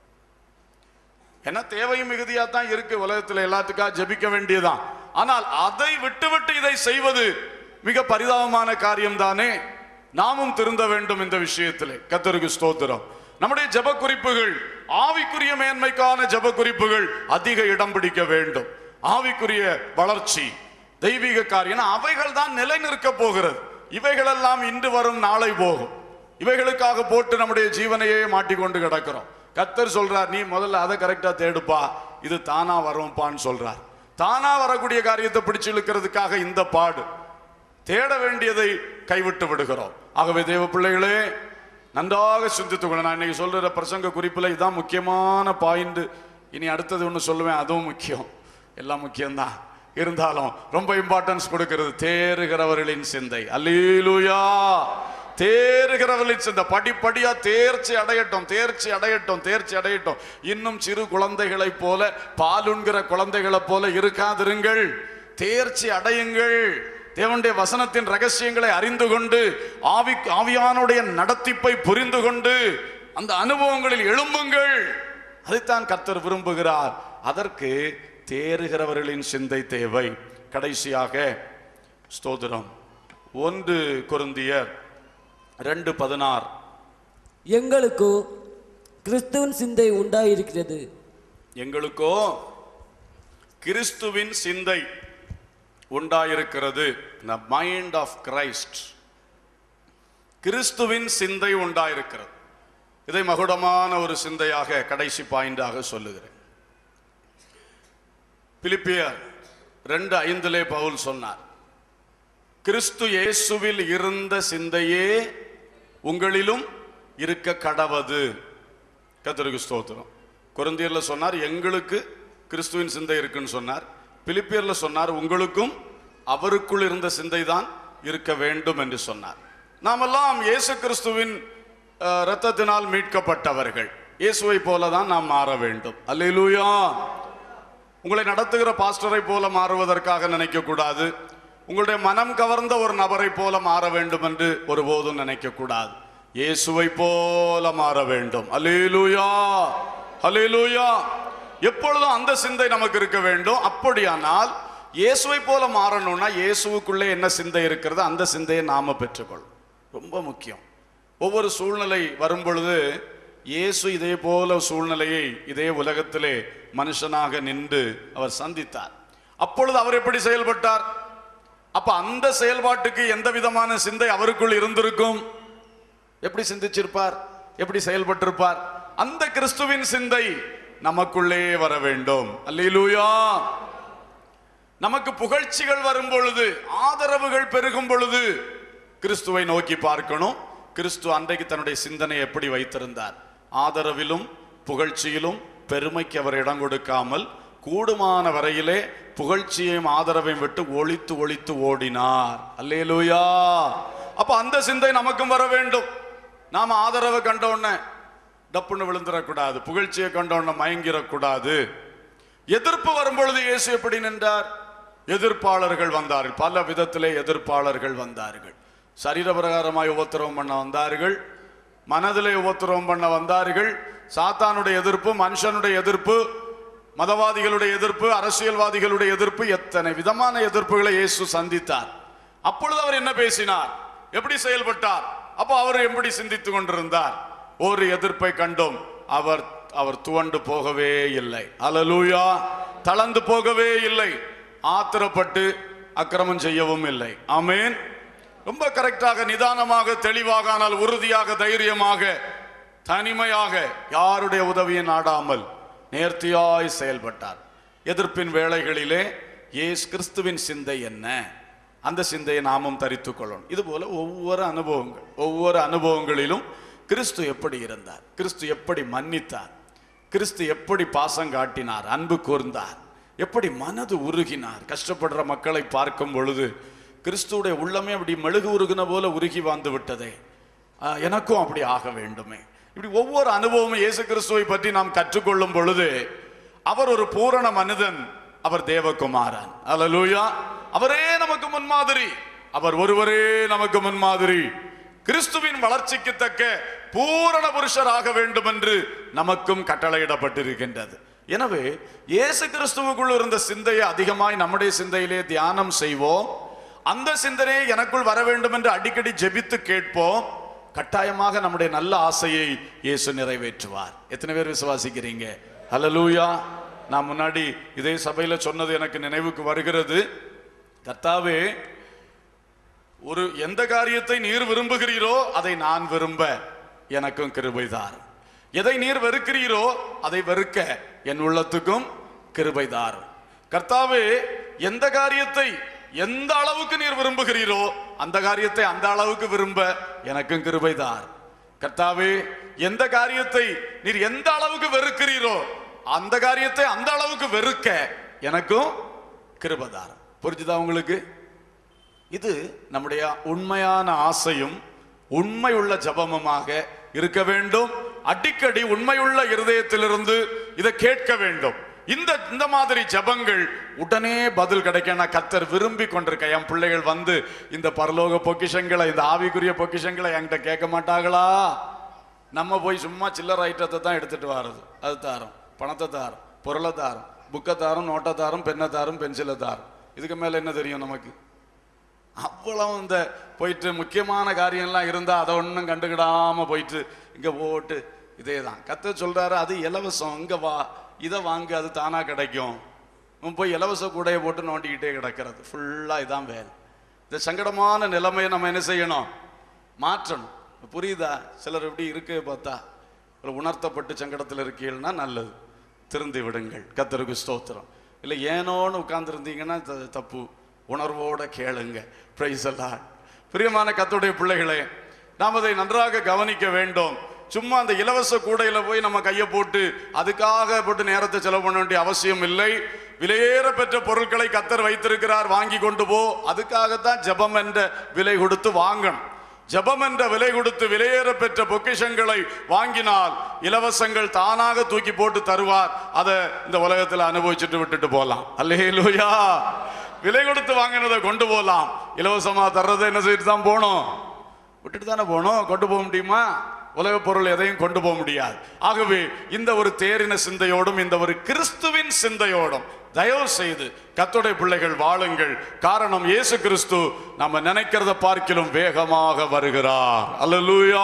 ஏன்னா தேவையும் மிகுதியா தான் இருக்கு உலகத்துல எல்லாத்துக்காக ஜெபிக்க வேண்டியதுதான் ஆனால் அதை விட்டுவிட்டு இதை செய்வது மிக பரிதாபமான காரியம் தானே நாமும் திருந்த வேண்டும் இந்த விஷயத்திலே கத்தருக்கு ஸ்தோத்திரம் நம்முடைய ஜெப குறிப்புகள் ஆவிக்குரிய மேன்மைக்கான ஜெப குறிப்புகள் அதிக இடம் பிடிக்க வேண்டும் ஆவிக்குரிய வளர்ச்சி தெய்வீக காரியம் அவைகள் தான் நிலை நிற்க போகிறது இவைகளெல்லாம் இன்று வரும் நாளை போகும் இவைகளுக்காக போட்டு நம்முடைய ஜீவனையே மாட்டிக்கொண்டு கிடக்கிறோம் கத்தர் சொல்றார் நீ முதல்ல அதை கரெக்டா தேடுப்பா இது தானா வரும்ப்பான்னு சொல்றார் தானா வரக்கூடிய காரியத்தை பிடிச்சு இழுக்கிறதுக்காக இந்த பாடு தேட வேண்டியதை கைவிட்டு விடுகிறோம் ஆகவே தேவ பிள்ளைகளே நன்றாக சிந்தித்துக் கொள்ள நான் இன்னைக்கு சொல்ற பிரசங்க குறிப்பில் இதான் முக்கியமான பாயிண்ட் இனி அடுத்தது ஒன்று சொல்லுவேன் அதுவும் முக்கியம் எல்லாம் முக்கியம்தான் இருந்தாலும் ரொம்ப இம்பார்ட்டன்ஸ் கொடுக்கிறது தேறுகிறவர்களின் சிந்தை அல்லேலூயா தேறுகிறவர்களின் சிந்தை படிப்படியா தேர்ச்சி அடையட்டும் தேர்ச்சி அடையட்டும் தேர்ச்சி அடையட்டும் இன்னும் சிறு குழந்தைகளைப் போல பாலுண்கிற குழந்தைகளைப் போல இருக்காதிருங்கள் தேர்ச்சி அடையுங்கள் தேவனுடைய வசனத்தின் ரகசியங்களை அறிந்து கொண்டு ஆவி ஆவியானுடைய நடத்திப்பை புரிந்து கொண்டு அந்த அனுபவங்களில் எழும்புங்கள் அதைத்தான் கர்த்தர் விரும்புகிறார் அதற்கு தேறுகிறவர்களின் சிந்தை தேவை கடைசியாக ஸ்தோத்திரம் ஒன்று கொருந்தியர் ரெண்டு பதினாறு எங்களுக்கோ கிறிஸ்துவின் சிந்தை உண்டாயிருக்கிறது எங்களுக்கோ கிறிஸ்துவின் சிந்தை உண்டாயிருக்கிறது the மைண்ட் ஆஃப் கிரைஸ்ட் கிறிஸ்துவின் சிந்தை உண்டாயிருக்கிறது இதை மகுடமான ஒரு சிந்தையாக கடைசி பாயிண்டாக சொல்லுகிறேன் பிலிப்பியர் ரெண்டு ஐந்திலே பவுல் சொன்னார் கிறிஸ்து இயேசுவில் இருந்த சிந்தையே உங்களிலும் இருக்க கடவது கத்தருக்கு ஸ்தோத்திரம் கொரிந்தியர்ல சொன்னார் எங்களுக்கு கிறிஸ்துவின் சிந்தை இருக்குன்னு சொன்னார் பிலிப்பியர்ல சொன்னார் உங்களுக்கும் அவருக்குள் இருந்த சிந்தை தான் இருக்க வேண்டும் என்று சொன்னார் நாமெல்லாம் இயேசு கிறிஸ்துவின் அஹ், இரத்தத்தினால் மீட்கப்பட்டவர்கள் இயேசுவை போல தான் நாம் மாற வேண்டும் அல்லேலூயா உங்களை நடத்துகிற பாஸ்டரை போல மாறுவதற்காக நினைக்க கூடாது உங்களுடைய மனம் கவர்ந்த ஒரு நபரை போல மாற வேண்டும் என்று ஒருபோதும் நினைக்க கூடாது இயேசுவை போல மாற வேண்டும் அல்லேலூயா அல்லேலூயா எப்பொழுதும் அந்த சிந்தை நமக்கு இருக்க வேண்டும் அப்படியானால் இயேசுவை போல மாறணும்னா இயேசுவுக்குள்ளே என்ன சிந்தை இருக்கிறது அந்த சிந்தையை நாம பெற்றுக்கொள்ளும் ரொம்ப முக்கியம் ஒவ்வொரு சூழ்நிலை வரும் பொழுது இயேசு இதே போல சூழ்நிலையை இதே உலகத்திலே மனுஷனாக நின்று அவர் சந்தித்தார் அப்பொழுது அவர் எப்படி செயல்பட்டார் அப்ப அந்த செயல்பாட்டுக்கு எந்த விதமான சிந்தை அவருக்குள் இருந்திருக்கும் எப்படி சிந்திச்சிருப்பார் எப்படி செயல்பட்டிருப்பார் அந்த கிறிஸ்துவின் சிந்தை நமக்குள்ளே வர வேண்டும் அல்லேலூயா நமக்கு புகழ்ச்சிகள் வரும் பொழுது ஆதரவுகள் பெருகும் பொழுது கிறிஸ்துவை நோக்கி பார்க்கணும் கிறிஸ்து அன்றைக்கு தன்னுடைய சிந்தனை எப்படி வைத்திருந்தார் ஆதரவிலும் புகழ்ச்சியிலும் பெருமைக்கு அவர் இடம் கொடுக்காமல் கூடுமான வரையிலே புகழ்ச்சியையும் ஆதரவையும் விட்டு ஒளித்து ஒளித்து ஓடினார் அல்லேலூயா அப்ப அந்த சிந்தை நமக்கும் வர வேண்டும் நாம ஆதரவை கண்ட உடனே டப்புன்னு விழுந்துடக்கூடாது புகழ்ச்சியை கண்ட உடனே மயங்கிடக்கூடாது எதிர்ப்பு வரும்பொழுது இயேசு எப்படி நின்றார் எதிர்ப்பாளர்கள் வந்தார்கள் பல விதத்திலே எதிர்ப்பாளர்கள் வந்தார்கள் சரீரபிரகாரமாய் உபத்திரவம் பண்ண வந்தார்கள் மனதிலே உபத்திரவம் பண்ண வந்தார்கள் சாத்தானுடைய எதிர்ப்பு மனுஷனுடைய எதிர்ப்பு மதவாதிகளுடைய எதிர்ப்பு அரசியல்வாதிகளுடைய எதிர்ப்பு எத்தனை விதமான எதிர்ப்புகளை இயேசு சந்தித்தார் அப்பொழுது அவர் என்ன பேசினார் எப்படி செயல்பட்டார் அப்போ அவர் எப்படி சிந்தித்துக் கொண்டிருந்தார் ஒரு எதிர்ப்பை கண்டோம் அவர் அவர் துவண்டு போகவே இல்லை அலலூயா தளர்ந்து போகவே இல்லை ஆத்திரப்பட்டு அக்கிரமம் செய்யவும் இல்லை ஆமென் ரொம்ப கரெக்டாக நிதானமாக தெளிவாக ஆனால் உறுதியாக தைரியமாக தனிமையாக யாருடைய உதவியை நாடாமல் நேர்த்தியாய் செயல்பட்டார் எதிர்ப்பின் வேளைகளிலே இயேசு கிறிஸ்துவின் சிந்தை என்ன அந்த சிந்தையை நாமும் தரித்துக் கொள்ளணும் இது போல ஒவ்வொரு அனுபவங்கள் ஒவ்வொரு அனுபவங்களிலும் கிறிஸ்து எப்படி இருந்தார் கிறிஸ்து எப்படி மன்னித்தார் கிறிஸ்து எப்படி பாசம் காட்டினார் அன்பு கூர்ந்தார் எப்படி மனது உருகினார் கஷ்டப்படுற மக்களை பார்க்கும் பொழுது கிறிஸ்துவுடைய உள்ளமே அப்படி மெழுகு உருகின போல உருகி வாழ்ந்து விட்டதே ஆஹ், எனக்கும் அப்படி ஆக வேண்டுமே இப்படி ஒவ்வொரு அனுபவமும் இயேசு கிறிஸ்துவை பற்றி நாம் கற்றுக்கொள்ளும் பொழுது அவர் ஒரு பூரண மனிதன் அவர் தேவகுமாரன் அல்லேலூயா அவரே நமக்கு முன்மாதிரி அவர் ஒருவரே நமக்கு முன்மாதிரி கிறிஸ்துவின் வளர்ச்சிக்கு தக்க பூரண புருஷராக வேண்டும் என்று நமக்கும் கட்டளையிடப்பட்டிருக்கின்றது எனவே இயேசு கிறிஸ்துவுக்குள் இருந்த சிந்தையை அதிகமாய் நம்முடைய சிந்தையிலே தியானம் செய்வோம் அந்த சிந்தனையை எனக்குள் வர வேண்டும் என்று அடிக்கடி ஜெபித்து கேட்போம் கட்டாயமாக நம்முடைய நல்ல ஆசையை இயேசு நிறைவேற்றுவார் எத்தனை பேர் விசுவாசிக்கிறீங்க ஹalleluya நான் முன்னாடி இதே சபையில சொன்னது எனக்கு நினைவுக்கு வருகிறது கர்த்தாவே ஒரு எந்த காரியத்தை நீர் விரும்புகிறீரோ அதை நான் விரும்ப எனக்கும் கிருபைதார் எதை நீர் வெறுக்கிறீரோ அதை வெறுக்க என் உள்ளத்துக்கும் கிருபைதார் கர்த்தாவே எந்த காரியத்தை எந்த அளவுக்கு நீர் விரும்புகிறீரோ அந்த காரியத்தை அந்த அளவுக்கு விரும்ப எனக்கும் கிருபைதார் கர்த்தாவே எந்த காரியத்தை நீர் எந்த அளவுக்கு வெறுக்கிறீரோ அந்த காரியத்தை அந்த அளவுக்கு வெறுக்க எனக்கும் கிருபைதார் புரிஞ்சுதா உங்களுக்கு இது நம்முடைய உண்மையான ஆசையும் உண்மையுள்ள ஜபமுமாக இருக்க வேண்டும் அடிக்கடி உண்மையுள்ள இருதயத்திலிருந்து இதை கேட்க வேண்டும் இந்த இந்த மாதிரி ஜபங்கள் உடனே பதில் கிடைக்கணும் கத்தர் விரும்பி கொண்டிருக்க என் பிள்ளைகள் வந்து இந்த பரலோக பொக்கிஷங்களை இந்த ஆவிக்குரிய பொக்கிஷங்களை என்கிட்ட கேட்க மாட்டாங்களா நம்ம போய் சும்மா சில்லற ஐட்டத்தை தான் எடுத்துட்டு வர்றது அது தாரம் பணத்தை தாரம் பொருளை தாரம் புக்கை தாரம் நோட்டை தாரம் பெண்ணை தாரம் பென்சிலை தாரம் இதுக்கு மேல என்ன தெரியும் நமக்கு அவ்வளவு இந்த போயிட்டு முக்கியமான காரியம்லாம் இருந்தா அதை ஒன்றும் கண்டுக்கிடாம போயிட்டு இங்க போட்டு இதே தான் கத்த சொல்றாரு அது இலவசம் இங்க வா இதை வாங்கு அது தானா கிடைக்கும் இவன் போய் இலவச கூடையை போட்டு நோண்டிக்கிட்டே கிடக்கிறது ஃபுல்லா இதான் வேலை இந்த சங்கடமான நிலைமையை நம்ம என்ன செய்யணும் மாற்றணும் புரியுதா சிலர் இப்படி இருக்கு பார்த்தா ஒரு உணர்த்தப்பட்டு சங்கடத்தில் இருக்கீங்கன்னா நல்லது திருந்தி விடுங்கள் கத்தருக்கு ஸ்தோத்திரம் இல்லை ஏனோன்னு உட்கார்ந்துருந்தீங்கன்னா த- தப்பு உணர்வோட கேளுங்க பிரைஸ் எல்லாம் பிரியமான கத்துடைய பிள்ளைகளே நாம் அதை நன்றாக கவனிக்க வேண்டும் சும்மா அந்த இலவச கூடையில போய் நம்ம கையை போட்டு அதுக்காக போட்டு நேரத்தை செலவு பண்ண வேண்டிய அவசியம் இல்லை விலையேற பெற்ற பொருட்களை கத்தர் வைத்திருக்கிறார் வாங்கி கொண்டு போ அதுக்காகத்தான் ஜெபம் என்ற விலை கொடுத்து வாங்கணும் ஜெபம் என்ற விலை கொடுத்து விலையேற பெற்ற பொக்கிஷங்களை வாங்கினால் இலவசங்கள் தானாக தூக்கி போட்டு தருவார் அதை இந்த உலகத்தில் அனுபவிச்சுட்டு விட்டுட்டு போலாம் அல்லேலூயா விலை கொடுத்து வாங்கினதை கொண்டு போகலாம் இலவசமா தர்றதை என்ன செய்துட்டு தான் போகணும் விட்டுட்டு தானே போகணும் கொண்டு போக முடியுமா உலக பொருள் எதையும் கொண்டு போக முடியாது ஆகவே இந்த ஒரு தேரின சிந்தையோடும் இந்த ஒரு கிறிஸ்துவின் சிந்தையோடும் தயவு செய்து கத்தோடைய பிள்ளைகள் வாழுங்கள் காரணம் இயேசு கிறிஸ்து நம்ம நினைக்கிறத பார்க்கிலும் வேகமாக வருகிறார் அல்லேலூயா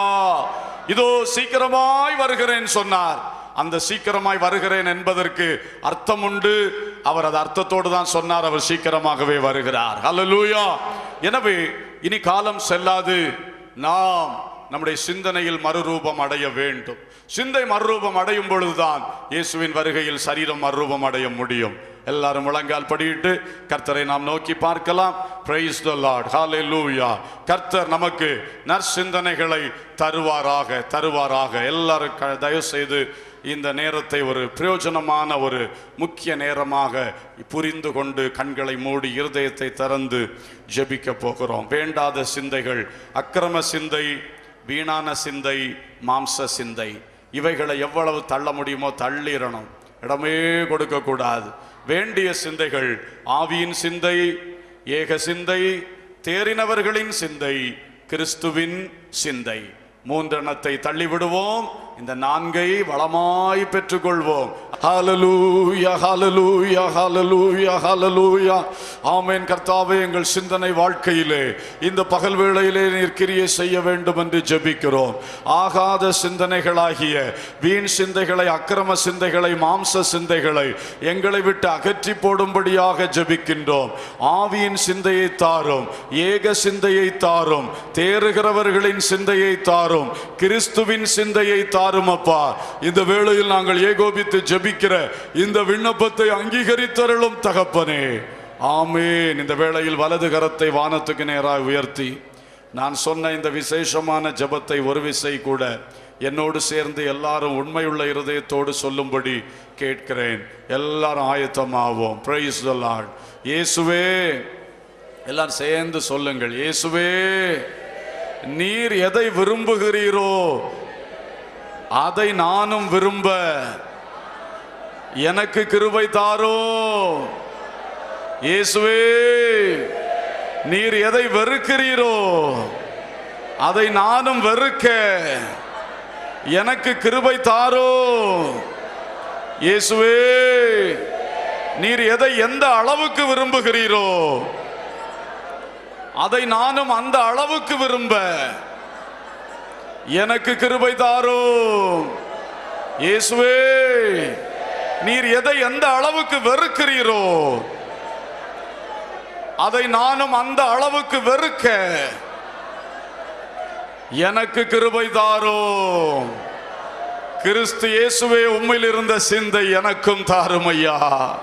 இதோ சீக்கிரமாய் வருகிறேன் சொன்னார் அந்த சீக்கிரமாய் வருகிறேன் என்பதற்கு அர்த்தம் உண்டு அவர் அது அர்த்தத்தோடு தான் சொன்னார் அவர் சீக்கிரமாகவே வருகிறார் அல்லேலூயா எனவே இனி காலம் செல்லாது நாம் நம்முடைய சிந்தனையில் மறுரூபம் அடைய வேண்டும் சிந்தை மறுரூபம் அடையும் பொழுதுதான் இயேசுவின் வருகையில் சரீரம் மறுரூபம் அடைய முடியும் எல்லாரும் முழங்கால் படியிட்டு கர்த்தரை நாம் நோக்கி பார்க்கலாம் பிரைஸ் த லார்ட் ஹalleluya கர்த்தர் நமக்கு நற்சிந்தனைகளை தருவாராக தருவாராக எல்லாரும் க- தயவு செய்து இந்த நேரத்தை ஒரு பிரயோஜனமான ஒரு முக்கிய நேரமாக புரிந்து கொண்டு கண்களை மூடி இருதயத்தை திறந்து ஜெபிக்க போகிறோம் வேண்டாத சிந்தைகள் அக்கிரம சிந்தை வீணான சிந்தை மாம்ச சிந்தை இவைகளை எவ்வளவு தள்ள முடியுமோ தள்ளிடணும் இடமே கொடுக்க கூடாது வேண்டிய சிந்தைகள் ஆவியின் சிந்தை ஏக சிந்தை தேறினவர்களின் சிந்தை கிறிஸ்துவின் சிந்தை மூன்றெண்ணத்தை தள்ளிவிடுவோம் இந்த நான்கை வளமாய் பெற்றுக்கொள்வோம் ஹalleluya ஹalleluya ஹalleluya ஹalleluya ஆமென் கர்த்தாவே எங்கள் சிந்தனை வாழ்க்கையிலே இந்த பகல் வேளையிலே நீர் கிரியை செய்ய வேண்டும் என்று ஜெபிக்கிறோம் ஆகாத சிந்தனைகளாகிய வீண் சிந்தைகளை அக்கிரம சிந்தைகளை மாம்ச சிந்தைகளை எங்களை விட்டு அகற்றி போடும்படியாக ஜெபிக்கின்றோம் ஆவியின் சிந்தையை தாரும் ஏக சிந்தையை தாரும் தேறுகிறவர்களின் சிந்தையை தாரும் கிறிஸ்துவின் சிந்தையை தாரும் அப்பா இந்த வேளையில் நாங்கள் ஏகோபித்து ஜெபிக்கிற இந்த விண்ணப்பத்தை அங்கீகரித்தருளும் தகப்பனே ஆமேன் இந்த வேளையில் வலது கரத்தை வானத்துக்கு நேராக உயர்த்தி நான் சொன்ன இந்த விசேஷமான ஜெபத்தை ஒரு விசை கூட என்னோடு சேர்ந்து எல்லாரும் உண்மையுள்ள இருதயத்தோடு சொல்லும்படி கேட்கிறேன் எல்லாரும் ஆயத்தமாவோம் பிரைஸ் த லார்ட் இயேசுவே எல்லாரும் சேர்ந்து சொல்லுங்கள் இயேசுவே நீர் எதை விரும்புகிறீரோ அதை நானும் விரும்ப எனக்கு கிருபை தாரோ இயேசுவே நீர் எதை வெறுக்கிறீரோ அதை நானும் வெறுக்க எனக்கு கிருபை தாரோ இயேசுவே நீர் எதை எந்த அளவுக்கு விரும்புகிறீரோ அதை நானும் அந்த அளவுக்கு விரும்ப எனக்கு கிருபை தாரோ இயேசுவே நீர் எதை எந்த அளவுக்கு வெறுக்கிறீரோ அதை நானும் அந்த அளவுக்கு வெறுக்க எனக்கு கிருபை தாரோ கிறிஸ்து இயேசுவே உம்மில் இருந்த சிந்தை எனக்கும் தாரும் ஐயா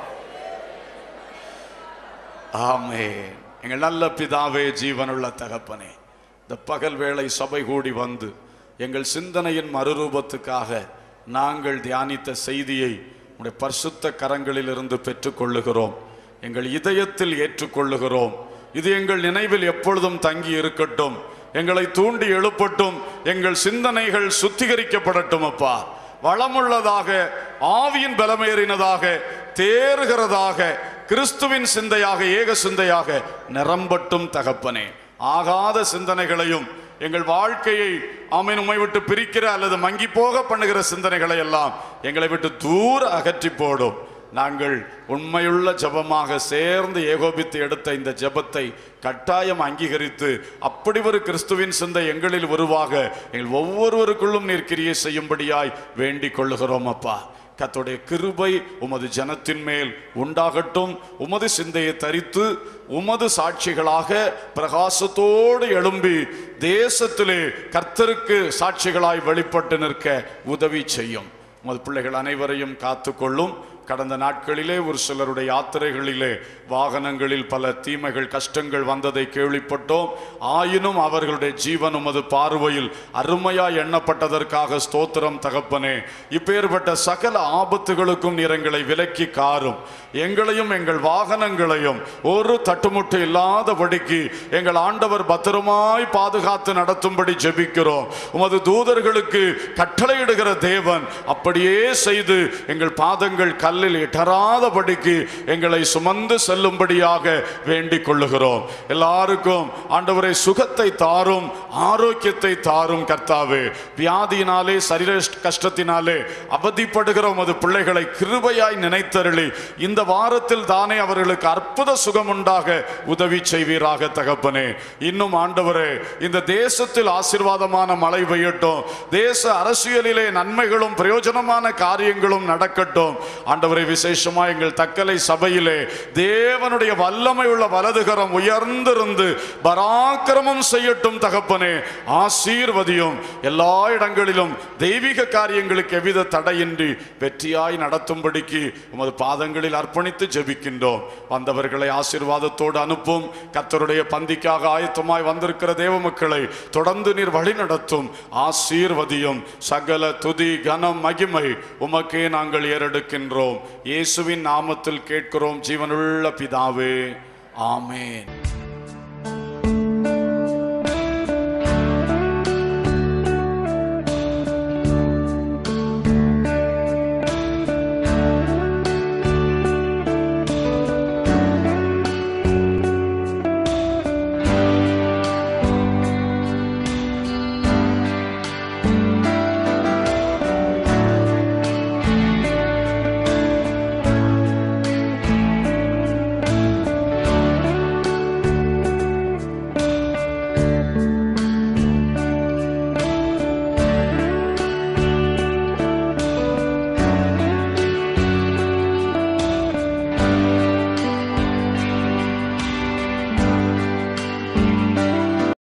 ஆமென் எங்கள் நல்ல பிதாவே ஜீவனுள்ள தகப்பனே இந்த பகல் வேளை சபை கூடி வந்து எங்கள் சிந்தனையின் மறுரூபத்துக்காக நாங்கள் தியானித்த செய்தியை உடைய பரிசுத்த கரங்களிலிருந்து பெற்றுக்கொள்ளுகிறோம் எங்கள் இதயத்தில் ஏற்றுக்கொள்ளுகிறோம் இது எங்கள் நினைவில் எப்பொழுதும் தங்கி இருக்கட்டும் எங்களை தூண்டி எழுப்பட்டும் எங்கள் சிந்தனைகள் சுத்திகரிக்கப்படட்டும் அப்பா வளமுள்ளதாக ஆவியின் பலமேறினதாக தேறுகிறதாக கிறிஸ்துவின் சிந்தையாக ஏக சிந்தையாக நிரம்பட்டும் தகப்பனே ஆகாத சிந்தனைகளையும் எங்கள் வாழ்க்கையை ஆமீன் உம்மை விட்டு பிரிக்கிற அல்லது மங்கி போக பண்ணுகிற சிந்தனைகளை எல்லாம் எங்களை விட்டு தூர அகற்றி போடும் நாங்கள் உண்மையுள்ள ஜெபமாக சேர்ந்து ஏகோபித்து எடுத்த இந்த ஜெபத்தை கட்டாயம் அங்கீகரித்து அப்படி ஒரு கிறிஸ்துவின் சிந்தை எங்களில் உருவாக எங்கள் ஒவ்வொருவருக்குள்ளும் நீர் கிரியை செய்யும்படியாய் வேண்டிக் கொள்ளுகிறோம் அப்பா கர்த்தருடைய கிருபை உமது ஜனத்தின் மேல் உண்டாகட்டும் உமது சிந்தையை தரித்து உமது சாட்சிகளாக பிரகாசத்தோடு எழும்பி தேசத்திலே கர்த்தருக்கு சாட்சிகளாய் வெளிப்பட்டு நிற்க உதவி செய்யும் உமது பிள்ளைகள் அனைவரையும் காத்துக்கொள்ளும் கடந்த நாட்களிலே ஒரு சிலருடைய யாத்திரைகளிலே வாகனங்களில் பல தீமைகள் கஷ்டங்கள் வந்ததை கேள்விப்பட்டோம் ஆயினும் அவர்களுடைய ஜீவன் உமது பார்வையில் அருமையாய் எண்ணப்பட்டதற்காக ஸ்தோத்திரம் தகப்பனே இப்பேற்பட்ட சகல ஆபத்துகளுக்கும் நீர் எங்களை விலக்கி காரும் எங்களையும் எங்கள் வாகனங்களையும் ஒரு தட்டுமுட்டு இல்லாதபடிக்கு எங்கள் ஆண்டவர் பத்திரமாய் பாதுகாத்து நடத்தும்படி ஜெபிக்கிறோம் உமது தூதர்களுக்கு கட்டளையிடுகிற தேவன் அப்படியே செய்து எங்கள் பாதங்கள் கல்லில் இடராதபடிக்கு எங்களை சுமந்து செல்லும்படியாக வேண்டிக் கொள்ளுகிறோம் எல்லாருக்கும் ஆண்டவரை சுகத்தை தாரும் ஆரோக்கியத்தை தாரும் கர்த்தாவே வியாதியினாலே சரீர கஷ்டத்தினாலே அவதிப்படுகிற உமது பிள்ளைகளை கிருபையாய் நினைத்தருளி இந்த வாரத்தில் தானே அவர்களுக்கு அற்புத சுகம் உண்டாக உதவி செய்வீராக தகப்பனே இன்னும் ஆண்டவரே இந்த தேசத்தில் ஆசீர்வாதமான மழை பெய்யட்டும் தேச அரசியலிலே நன்மைகளும் பிரயோஜனமான காரியங்களும் நடக்கட்டும் ஆண்டவரை விசேஷமா எங்கள் தக்கலை சபையிலே தேவனுடைய வல்லமை உள்ள வலதுகரம் உயர்ந்திருந்து பராக்கிரமம் செய்யட்டும் தகப்பனே ஆசீர்வதியும் எல்லா இடங்களிலும் தெய்வீக காரியங்களுக்கு எவ்வித தடையின்றி வெற்றியாய் நடத்தும்படிக்கு உமது பாதங்களில் அர்ப்பணித்து ஜெபிக்கின்றோம் வந்தவர்களை ஆசீர்வாதத்தோடு அனுப்பும் கர்த்தருடைய பந்திக்காக ஆயத்தமாய் வந்திருக்கிற தேவ மக்களை தொடர்ந்து நீர் வழி நடத்தும் ஆசீர்வதியும் சகல துதி கனம் மகிமை உமக்கே நாங்கள் ஏறெடுக்கின்றோம் இயேசுவின் நாமத்தில் கேட்கிறோம் ஜீவனுள்ள பிதாவே ஆமென்